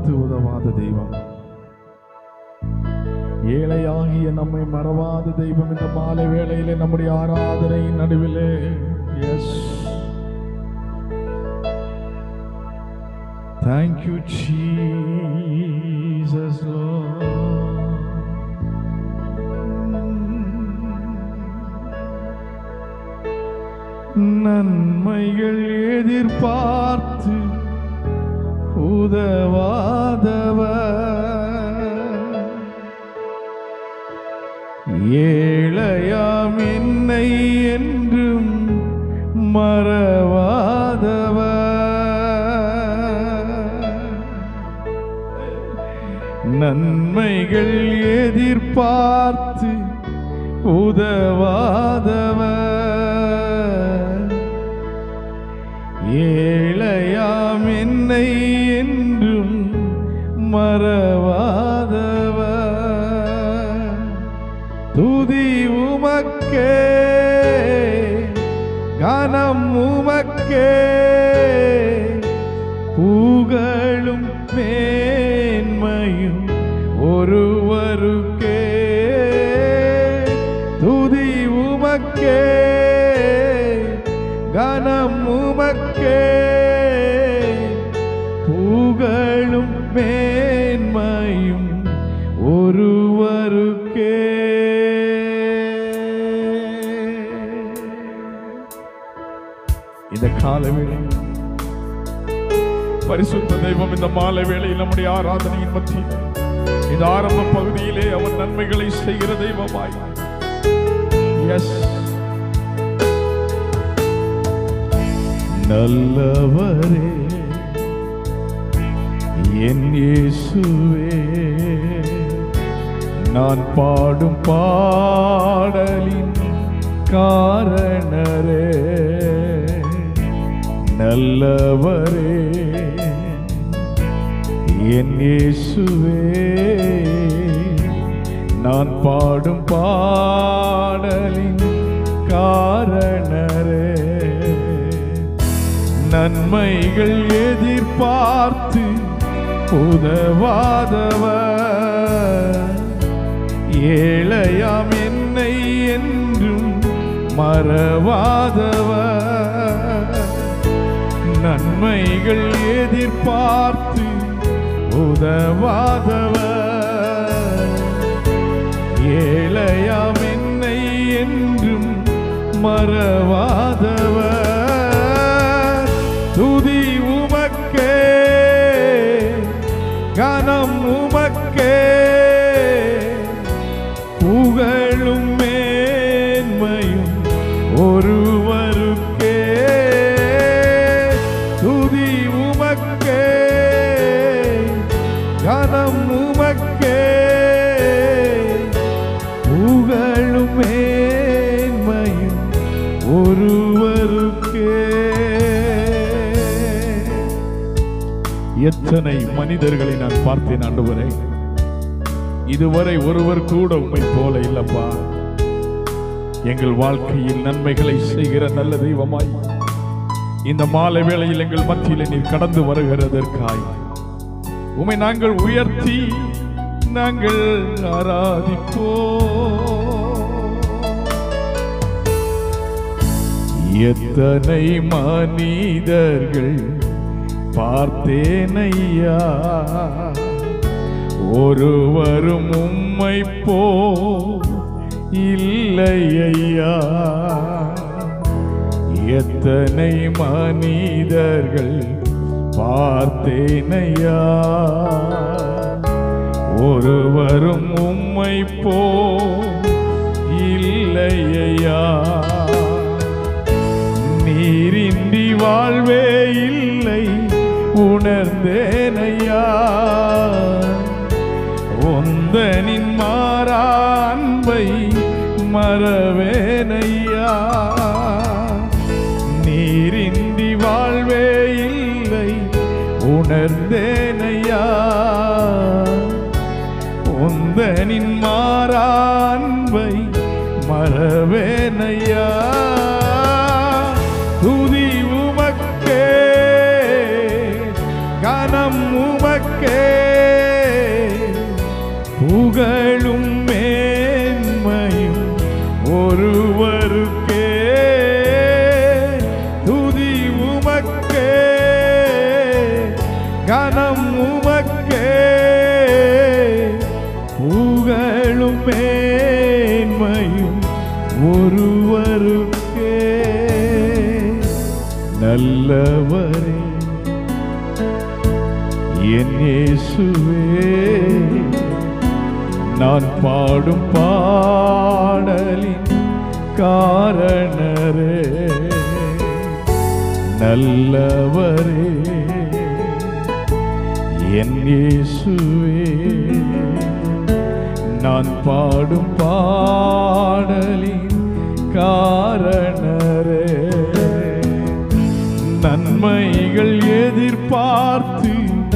பார்த்து உதவாத தெய்வம் ஏழையாகிய நம்மை மறவாத தெய்வம் இந்த மாலை வேளையிலே நம்முடைய ஆராதனையின் நடுவிலே எஸ் தேங்க்யூ ஜீசஸ் நன்மைகள் எதிர்பார்த்து உதவாதவர் ஏழையாம் என்னை என்றும் மறவாதவர் நன்மைகள் எதிர்பார்த்து உதவாதவர் ஏழையாம் என்னை என்றும் மறவாதவர் துதி உமக்கே கனம் உமக்கே புகழும் மேன்மையும் ஒருவருக்கே துதி உமக்கே கனம் உமக்கே புகழும் மேன்மையும் ஒருவருக்கே இந்த கால வேளை பரிசுத்த தெய்வம் இந்த மாலை வேளையில் நம்முடைய ஆராதனையின் மத்தியில் இந்த ஆரம்ப பகுதியிலே அவன் நன்மைகளை செய்கிற தெய்வமாய் எஸ் நல்லவரே என் இயேசுவே நான் பாடும் பாடலின் காரணரே நல்லவரே என் இயேசுவே நான் பாடும் பாடலின் காரணரே நன்மைகள் எதிர்பார்த்து உதவாதவர் ஏழையாம் என்னை என்றும் மறவாதவர் நன்மைகள் எதிர்பார்த்து உதவாதவர் ஏழையாம் என்னை என்றும் மறவாதவர் துதி உமக்கே கனம் உமக்கே புகழும் மேன்மையும் ஒருவருக்கே துதி உமக்கே கனம் உமக்கே புகழும் மேன்மையும் ஒருவருக்கே எத்தனை மனிதர்களை நான் பார்த்தேன் ஆண்டவரே இதுவரை ஒருவர் கூட உம்மை போல இல்லப்பா எங்கள் வாழ்க்கையில் நன்மைகளை செய்கிற நல்ல தெய்வமாய் இந்த மாலை வேளையில் எங்கள் மத்தியில் நீர் கடந்து வருகிறதற்காய் உம்மை நாங்கள் உயர்த்தி நாங்கள் ஆராதிப்போம் எத்தனை மனிதர்கள் பார்த்தேனையா ஒருவரும் உம்மை போ இல்லை ஐயா எத்தனை மனிதர்கள் பார்த்தேனையா ஒருவரும் உம்மை போ இல்லை ஐயா நீரின்றி வாழ்வே இல்லை உணர்ந்தேனையா உந்தனின் மாறா அன்பை மறவேனையா நீரின்றி வாழ்வே இல்லை உணர்ந்தேனையா உந்தனின் மாறா அன்பை மறவேனையா துதி உமக்கே கனம் உமக்கே மேன்மையும் ஒருவருக்கே நல்லவரே என் இயேசுவே நான் பாடும் பாடலின் காரணரே நல்லவரே என் இயேசுவே நான் பாடும் பாடலின் காரணரே நன்மைகள் எதிர்பார்த்து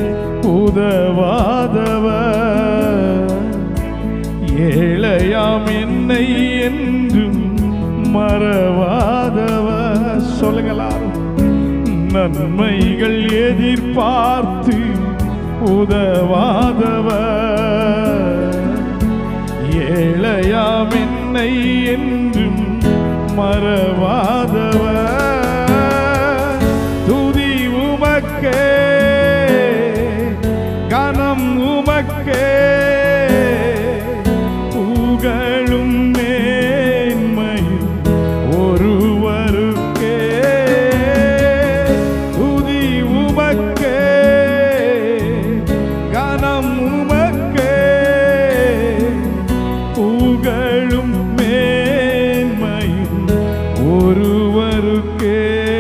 உதவாதவர் ஏழையாம் என்னை என்றும் மறவாதவர் சொல்லுங்களாம் நன்மைகள் எதிர்பார்த்து உதவாதவர் ஏழையாம் என்னை என்றும் மறவாதவர் துதி உமக்கே கனம் உமக்கே புகழும் மேன்மையும் ஒருவருக்கே துதி உமக்கே கனம் உமக்கே புகழும் மேன்மையும் ஒருவருக்கே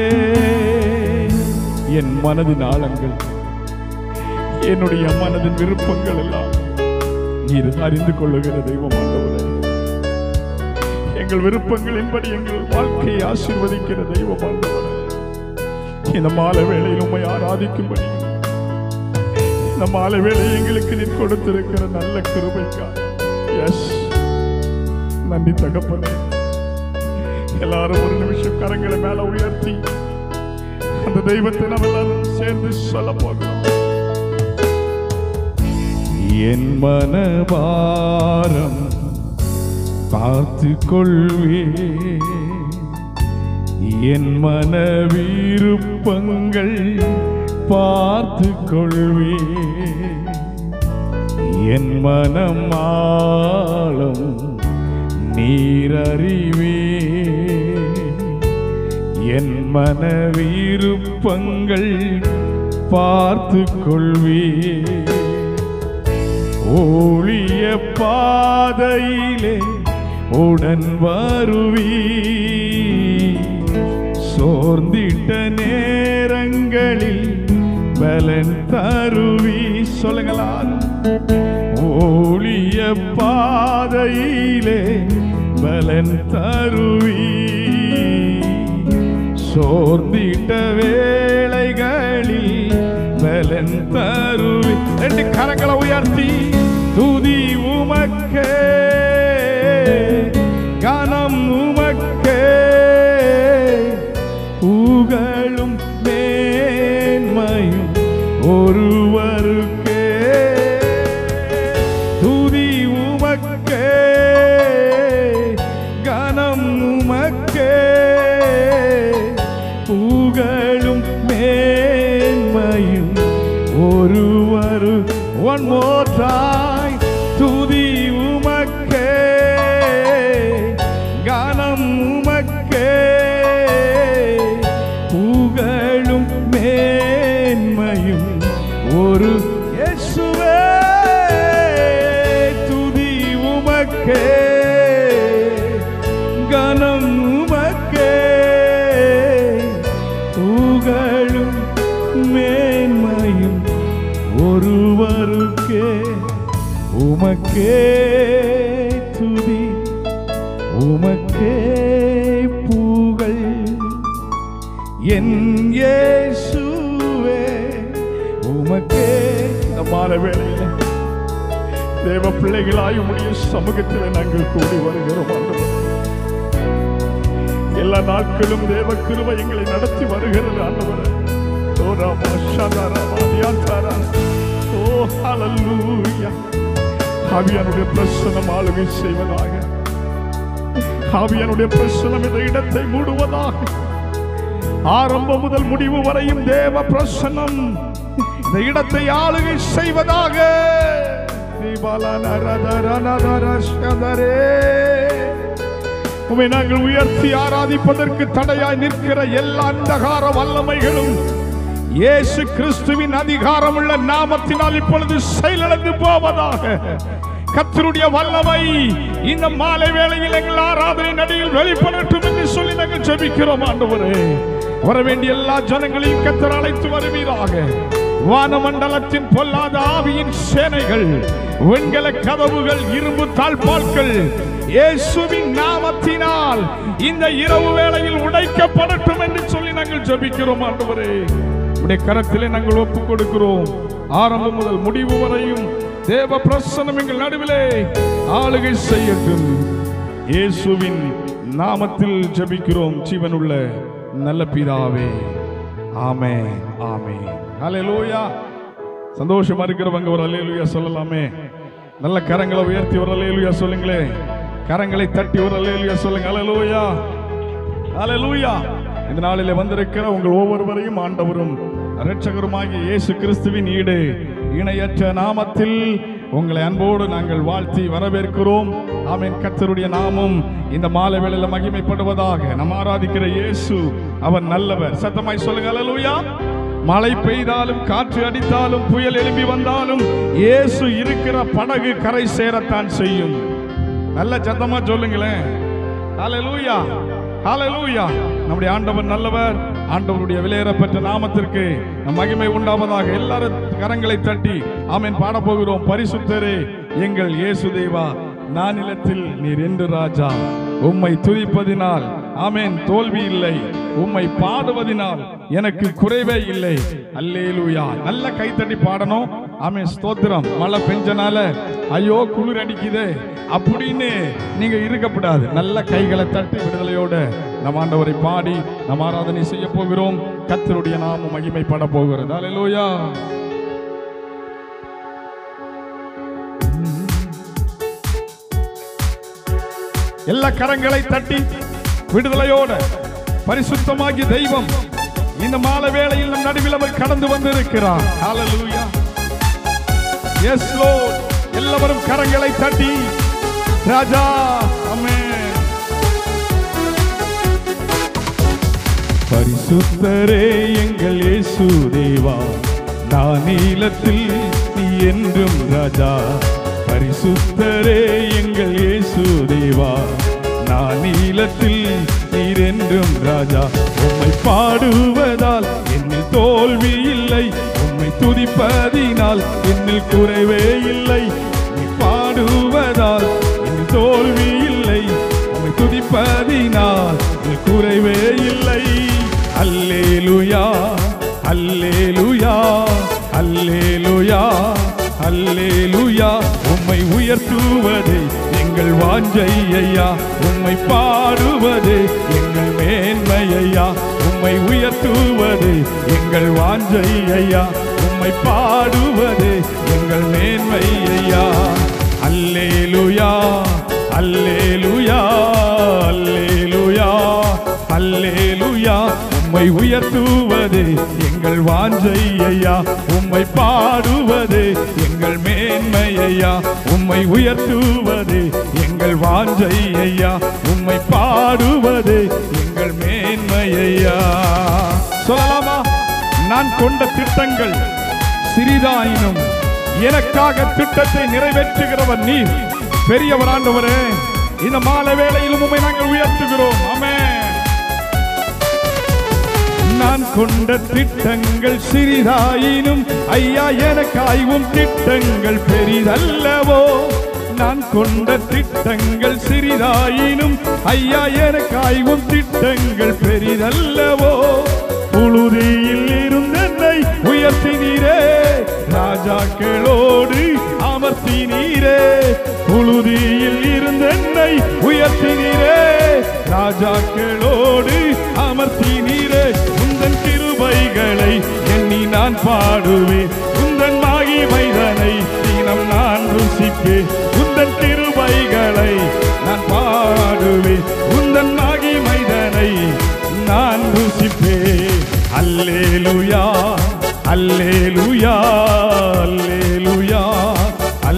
என் மனதின் ஆழங்கள் என்னுடைய மனதின் விருப்பங்கள் எல்லாம் நீர் அறிந்து கொள்ளுகிற தெய்வம் ஆண்டவரே எங்கள் விருப்பங்களின்படி எங்கள் வாழ்க்கையை ஆசீர்வதிக்கிற தெய்வம் ஆண்டவரே இந்த மாலை வேளையில் உம்மை ஆராதிக்கும்படி இந்த மாலை வேளையை எங்களுக்கு நீர் கொடுத்திருக்கிற நல்ல கிருபைக்காக எஸ் நன்றி தகப்பனே எல்லாரும் ஒரு நிமிஷம் கரங்களை மேல உயர்த்தி அந்த தெய்வத்தை நாம் எல்லாரும் சேர்ந்து சொல்ல போகிறோம் என் மனபாரம் பார்த்து கொள்வே என் மன விருப்பங்கள் பார்த்து கொள்வே என் மனம் ஆழம் நீரறிவே என் மன விருப்பங்கள் பார்த்து கொள்வே ஊழிய பாதையிலே உடன் வருவி சோர்ந்திட்ட நேரங்களில் பலன் தருவி சொல்லுங்களா ஊழிய பாதையிலே பலன் தருவி சோர்ந்திட்ட வேளைகளில் பலன் தருவி ரெண்டு கரங்களை உயர்த்தி துதி உமக்கே கனம் உமக்கே புகழும் மேன்மையும் ஒருவருக்கே துதி உமக்கே கனம் உமக்கே புகழும் மேன்மையும் ஒருவரு ஒன் மோர் டாய் துதி உமக்கே கனம் உமக்கே புகழும் மேன்மையும் ஒரு இயேசுவே துதி உமக்கே கனம் உமக்கே புகழும் மேன்மையும் ஒருவருக்கே உமக்கே துதி உமக்கே புகழ் என் இயேசுவே உமக்கே இந்த மாற வேளையில தேவ பிள்ளைகளாய் உடைய சமூகத்தில் நாங்கள் கூடி வருகிறோம் ஆண்டவரே. எல்லா நாட்களும் தேவ கிருபை எங்களை நடத்தி வருகிறது ஆண்டவரே ஓ ராமா ஷாதாராமா தியான்தாரா ஓ ஹalleluya ஆவியானுடைய பிரசனம் ஆளுகை செய்வதாக ஆவியானுடைய பிரசனம் இந்த இடத்தை மூடுவதாக ஆரம்பம் முதல் முடிவு வரையும் தேவ பிரசனம் இந்த இடத்தை ஆளுகை செய்வதாக உமை நாங்கள் உயர்த்தி ஆராதிப்பதற்கு தடையாய் நிற்கிற எல்லா அந்தகார வல்லமைகளும் இயேசு கிறிஸ்துவின் அதிகாரமுள்ள நாமத்தினால் இப்பொழுது செயலிழந்து போவதாக கர்த்தருடைய வல்லமை இந்த மாலை வேளையில் எங்கள் ஆராதனை நடிகள் வெளிப்படட்டும் என்று சொல்லி நாங்கள் ஜெபிக்கிறோம் ஆண்டவரே வர வேண்டிய எல்லா ஜனங்களையும் கத்தர் அழைத்து வருவீராக வானமண்டலத்தின் பொல்லாத ஆவியின் சேனைகள் வெண்கல கதவுகள் இரும்பு தாழ்பால்கள் இயேசுவின் நாமத்தினால் இந்த இரவு வேளையில் உடைக்கப்படட்டும் என்று சொல்லி நாங்கள் ஜெபிக்கிறோம் ஆண்டவரே உடைய கரத்திலே நாங்கள் ஒப்புக் கொடுக்கிறோம் ஆரம்பம் முதல் முடிவு வரையும் தேவ பிரசனம் எங்கள் நடுவிலே ஆளுகை செய்யட்டும் இயேசுவின் நாமத்தில் ஜெபிக்கிறோம் ஜீவனுள்ள நல்ல பிதாவே ஆமே ஆமே ஹalleluya சந்தோஷமா இருக்கிறவங்க ஒரு அல்லேலூயா சொல்லலாமே நல்ல கரங்களை உயர்த்தி ஒரு அல்லேலூயா சொல்லுங்களே கரங்களை தட்டி ஒரு அல்லேலூயா சொல்லுங்க ஹalleluya ஹalleluya இந்த நாளிலே வந்திருக்கிற உங்கள் ஒவ்வொருவரையும் ஆண்டவரும் இரட்சகருமாகிய இயேசு கிறிஸ்துவின் ஈடு இணையற்ற நாமத்தில் உங்களை அன்போடு நாங்கள் வாழ்த்தி வரவேற்கிறோம் ஆமென் கர்த்தருடைய நாமம் இந்த மாலை வேளையில மகிமைப்படுவதாக நம்ம ஆராதிக்கிற இயேசு அவர் நல்லவர் சத்தமாய் சொல்லுங்க ஹalleluya மழை பெய்தாலும் காற்று அடித்தாலும் புயல் எழும்பி வந்தாலும் இயேசு இருக்கிற படகு கரை சேரத்தான் செய்யும் நல்ல சத்தமா சொல்லுங்களேன் ஹalleluya ஹalleluya நம்முடைய ஆண்டவர் நல்லவர் ஆண்டவருடைய விலையேறப்பட்ட நாமத்திற்கு நம் மகிமை உண்டாவதாக எல்லாரும் கரங்களை தட்டி ஆமென் பாட போகிறோம் பரிசுத்தரே எங்கள் இயேசு தேவா நானிலத்தில் நீர் என்று ராஜா உம்மை துதிப்பதினால் ஆமென் தோல்வி இல்லை உம்மை பாடுவதினால் எனக்கு குறைவே இல்லை அல்லேலூயா நல்ல கைத்தட்டி பாடணும் ஆமென் ஸ்தோத்திரம் மழை பெஞ்சனால ஐயோ குளிர் அடிக்குதே அப்படின்னு நீங்க இருக்கப்படாது நல்ல கைகளை தட்டி விடுதலையோட நம் ஆண்டவரை பாடி நம் ஆராதனை செய்ய போகிறோம் கத்தருடைய நாம மகிமைப்பட போகிறது அல்லேலூயா எல்லா கரங்களை தட்டி விடுதலையோட பரிசுத்தமாகிய தெய்வம் இந்த மாலை வேளையில் நம் நடுவில் அவர் கடந்து வந்திருக்கிறார் ஹalleluya எஸ் லோர்ட் எல்லாரும் கரங்களை தட்டி ராஜா ஆமென் பரிசுத்தரே எங்கள் இயேசு தேவா நானீலத்தில் நீ என்றும் ராஜா பரிசுத்தரே எங்கள் இயேசு தேவா நானீலத்தில் நீர் என்றும் ராஜா உம்மை பாடுவதால் என்னில் தோல்வி இல்லை உம்மை துதிப்பதினால் என்னில் குறைவே இல்லை நீ பாடுவதால் என்னில் தோல்வி இல்லை உம்மை துதிப்பதினால் என்னில் குறைவே இல்லை அல்லேலுயா அல்லேலுயா அல்லேலுயா அல்லேலுயா உம்மை உயர்த்துவதே எங்கள் வாஞ்சை ஐயா உம்மை பாடுவது எங்கள் மேன்மை ஐயா உம்மை உயர்த்துவது எங்கள் வாஞ்சை ஐயா உம்மை பாடுவது எங்கள் மேன்மை ஐயா அல்லேலுயா அல்லேலுயா அல்லேலுயா அல்லேலுயா உம்மை உயர்த்துவது எங்கள் வாஞ்சை ஐயா உம்மை பாடுவது எங்கள் மேன்மை ஐயா உம்மை உயர்த்துவது எங்கள் வாஞ்சை ஐயா உம்மை பாடுவது எங்கள் மேன்மை ஐயா சொல்லலாமா நான் கொண்ட திட்டங்கள் சிறிதாயினும் எனக்காக திட்டத்தை நிறைவேற்றுகிறவர் நீர் பெரியவர் ஆண்டவரே இந்த மாலை வேளையிலும் உம்மை நாங்கள் உயர்த்துகிறோம் ஆமென் நான் கொண்ட திட்டங்கள் சிறிதாயினும் ஐயா எனக்காய்வும் திட்டங்கள் பெரிதல்லவோ நான் கொண்ட திட்டங்கள் சிறிதாயினும் ஐயா எனக்காய்வும் திட்டங்கள் பெரிதல்லவோ புழுதியில் இருந்தென்னை உயர்த்தினீரே ராஜாக்களோடு அமர்த்தினீரே புழுதியில் இருந்தென்னை உயர்த்தினீரே ராஜாக்களோடு அமர்த்தினீரே உந்தன் கிருபைகளை எண்ணி நான் பாடுவேன் உந்தன் மாகி மைதனை தினம் நான் ருசிப்பேன் உந்தன் கிருபைகளை நான் பாடுவேன் உந்தன் மாகி மைதனை நான் ருசிப்பேன் அல்லேலுயா அல்லேலுயா அல்லேலுயா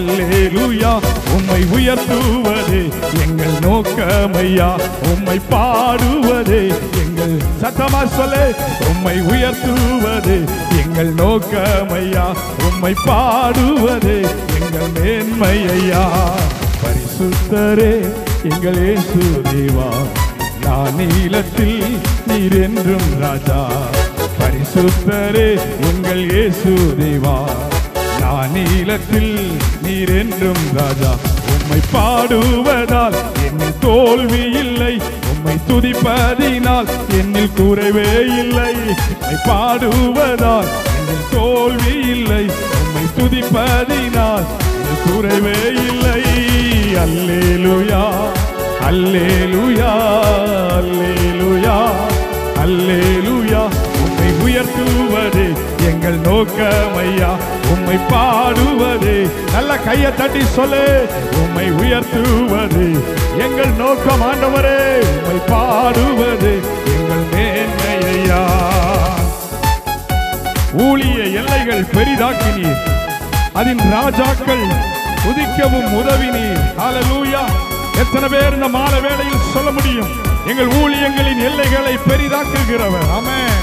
அல்லேலூயா உம்மை உயர்த்துவதே எங்கள் நோக்கமையா உம்மை பாடுவதே எங்கள் சத்தமா சொல்லே உம்மை உயர்த்துவதே எங்கள் நோக்கமையா உம்மை பாடுவதே எங்கள் மேன்மையா பரிசுத்தரே எங்கள் இயேசு தேவா நான் நீளத்தில் நீர் என்றும் ராஜா பரிசுத்தரே எங்கள் இயேசு தேவா நான் நீளத்தில் நீர் என்றும் ராஜா உம்மை பாடுவதால் என்னில் தோல்வி இல்லை உம்மை துதிப்பதினால் என்னில் குறைவே இல்லை உம்மை பாடுவதால் என்னில் தோல்வி இல்லை உம்மை துதிப்பதினால் என்னில் குறைவே இல்லை அல்லேலுயா அல்லேலுயா அல்லேலுயா அல்லேலுயா உம்மை உயர்த்துவது எங்கள் நோக்கமையா உம்மை பாடுவது நல்ல கையை தட்டி சொல்லு உம்மை உயர்த்துவது எங்கள் நோக்கம் ஆண்டவரே உம்மை பாடுவது எங்கள் மேன்மையா ஊழிய எல்லைகள் பெரிதாக்கினீர் அதன் ராஜாக்கள் உதிக்கவும் உதவினீர் ஹalleluya எத்தனை பேர் இந்த மாலை வேளையில் சொல்ல முடியும் எங்கள் ஊழியங்களின் எல்லைகளை பெரிதாக்குகிறவர் ஆமென்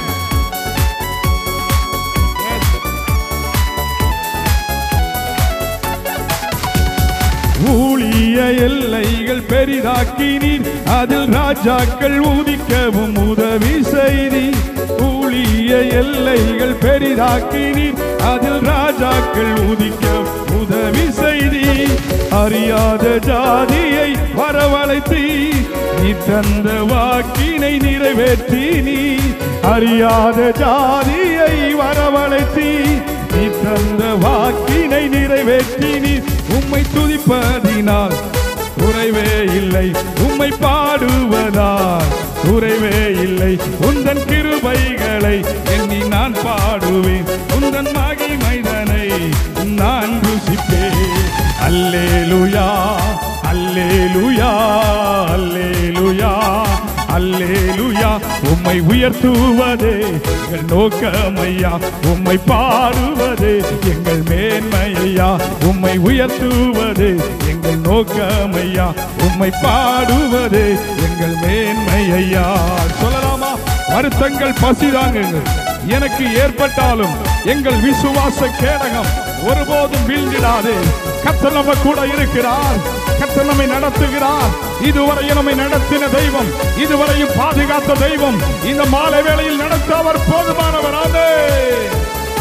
ஊழிய எல்லைகள் பெரிதாக்கினீர் அதில் ராஜாக்கள் உதிக்கவும் உதவி செய்தீர் ஊழிய எல்லைகள் பெரிதாக்கினீர் அதில் ராஜாக்கள் உதிக்க உதவி செய்தீர் அறியாத ஜாதியை வரவழைத்தீ நீ தந்த வாக்கினை நிறைவேற்றி நீ அறியாத ஜாதியை வரவழைத்தீ நீ தந்த வாக்கினை நிறைவேற்றி நீ உம்மை துதிப்பதினால் குறைவே இல்லை உம்மை பாடுவதால் குறைவே இல்லை உந்தன் கிருபைகளை எண்ணி நான் பாடுவேன் உந்தன் மகிமைதனை நான் ருசிப்பேன் அல்லேலுயா அல்லேலுயா அல்லேலுயா அல்லேலுயா உம்மை உயர்த்துவதே எங்கள் நோக்கமையா உம்மை பாடுவதே எங்கள் மேன்மையா உம்மை உயர்த்துவதே எங்கள் நோக்கமையா உம்மை பாடுவதே எங்கள் மேன்மையா சொல்லலாமா வருத்தங்கள் பசிதாங்குங்கள் எனக்கு ஏற்பட்டாலும் எங்கள் விசுவாச கேடகம் ஒருபோதும் வீழ்ந்திடாதே கர்த்தர் நம்ம கூட இருக்கிறார் கர்த்தர் நம்மை நடத்துகிறார் இதுவரையும் நம்மை நடத்தின தெய்வம் இதுவரையும் பாதுகாத்த தெய்வம் இந்த மாலை வேளையில் நடத்த அவர் போதுமானவர் ஆமென்.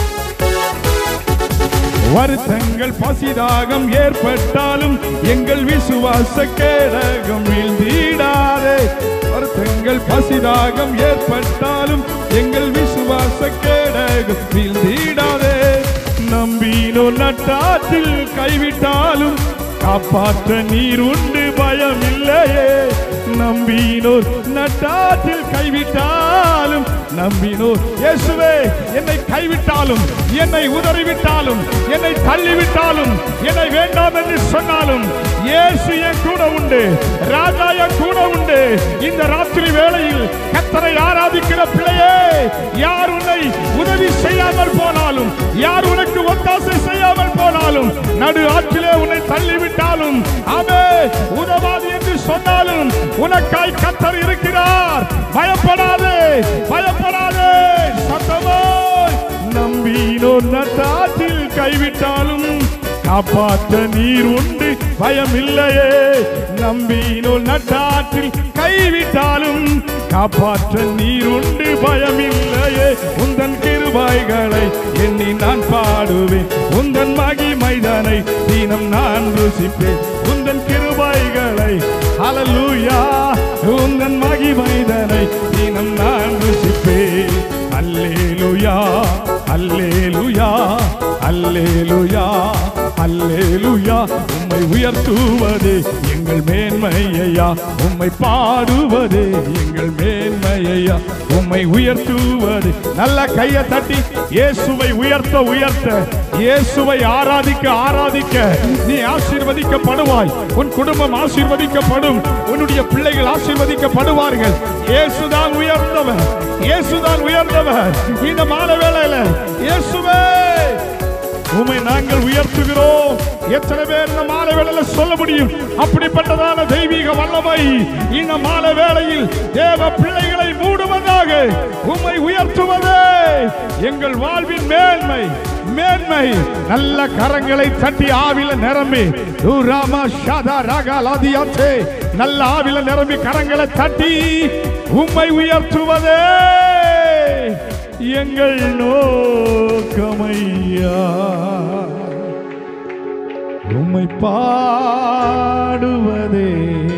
வருத்தங்கள் பசிதாகம் ஏற்பட்டாலும் எங்கள் விசுவாச கேடகம் வீழ்ந்திடாதே வருத்தங்கள் பசிதாகம் ஏற்பட்டாலும் எங்கள் விசுவாச கேடகம் வீழ்ந்திடாதே நம்பினோ நட்டாற்றில் கைவிட்டாலும் காப்பாற்ற நீர் உண்டு பயம் இல்லையே நம்பினோர் நட்டாற்றில் கைவிட்டாலும் நம்பினோர் இயேசுவே என்னை கைவிட்டாலும் என்னை உதறிவிட்டாலும் என்னை தள்ளிவிட்டாலும் என்னை வேண்டாம் என்று சொன்னாலும் இயேசு என் கூட உண்டு ராஜா என் கூட உண்டு இந்த ராத்திரி வேளையில் கத்தரை ஆராதிக்கிற பிள்ளையே யார் உன்னை உதவி செய்யாமல் போனாலும் யார் உனக்கு ஒத்தாசை செய்யாமல் போனாலும் நடு ஆற்றிலே உன்னை தள்ளிவிட்டாலும் ஆமே உதவாது என்று சொன்னாலும் உனக்காய் கத்தர் இருக்கிறார் பயப்படாதே பயப்படாதே சத்தமாய் நம்பினோ நட்டாற்றில் கைவிட்டாலும் காப்பாற்ற நீர் உண்டு பயம் இல்லையே நம்பினோ நட்டாற்றில் கைவிட்டாலும் காப்பாற்ற நீர் உண்டு பயம் இல்லையே உந்தன் கிருபாய்களை எண்ணி நான் பாடுவேன் உந்தன் மகிமைதனை தீனம் நான் ருசிப்பேன் உந்தன் கிருபாய்களை ஹalleluya உந்தன் மகிமைதனை தினம் நான் ருசிப்பேன் அல்லேலுயா அல்லேலுயா அல்லேலுயா அல்லேலுயா உம்மை உயர்த்துவது எங்கள் மேன்மையா உம்மை பாடுவது எங்கள் மேன்மையா உம்மை உயர்த்துவது நல்ல கையை தட்டி இயேசுவை உயர்த்த உயர்த்த இயேசுவை ஆராதிக்க ஆராதிக்க நீ ஆசீர்வதிக்கப்படுவாய் உன் குடும்பம் ஆசீர்வதிக்கப்படும் உன்னுடைய பிள்ளைகள் ஆசீர்வதிக்கப்படுவார்கள் இயேசுதான் உயர்ந்தவர் இயேசுதான் உயர்ந்தவர் இந்த மாலை வேளையில இயேசுவே உமை நாங்கள் உயர்த்துகிறோம் எத்தனை பேர் இந்த மாலை வேளையில சொல்ல முடியும் அப்படிப்பட்டதான தெய்வீக வல்லமை இந்த மாலை வேளையில் தேவ பிள்ளைகளை மூடுவதாக உம்மை உயர்த்துவதே எங்கள் வாழ்வின் மேன்மை மேன்மை நல்ல கரங்களை தட்டி ஆவில நிரம்பி ராமா ஷாதா ராகா லாதியாச்சே நல்ல ஆவில நிரம்பி கரங்களை தட்டி உம்மை உயர்த்துவதே எங்கள் நோக்கமையா உம்மை பாடுவதே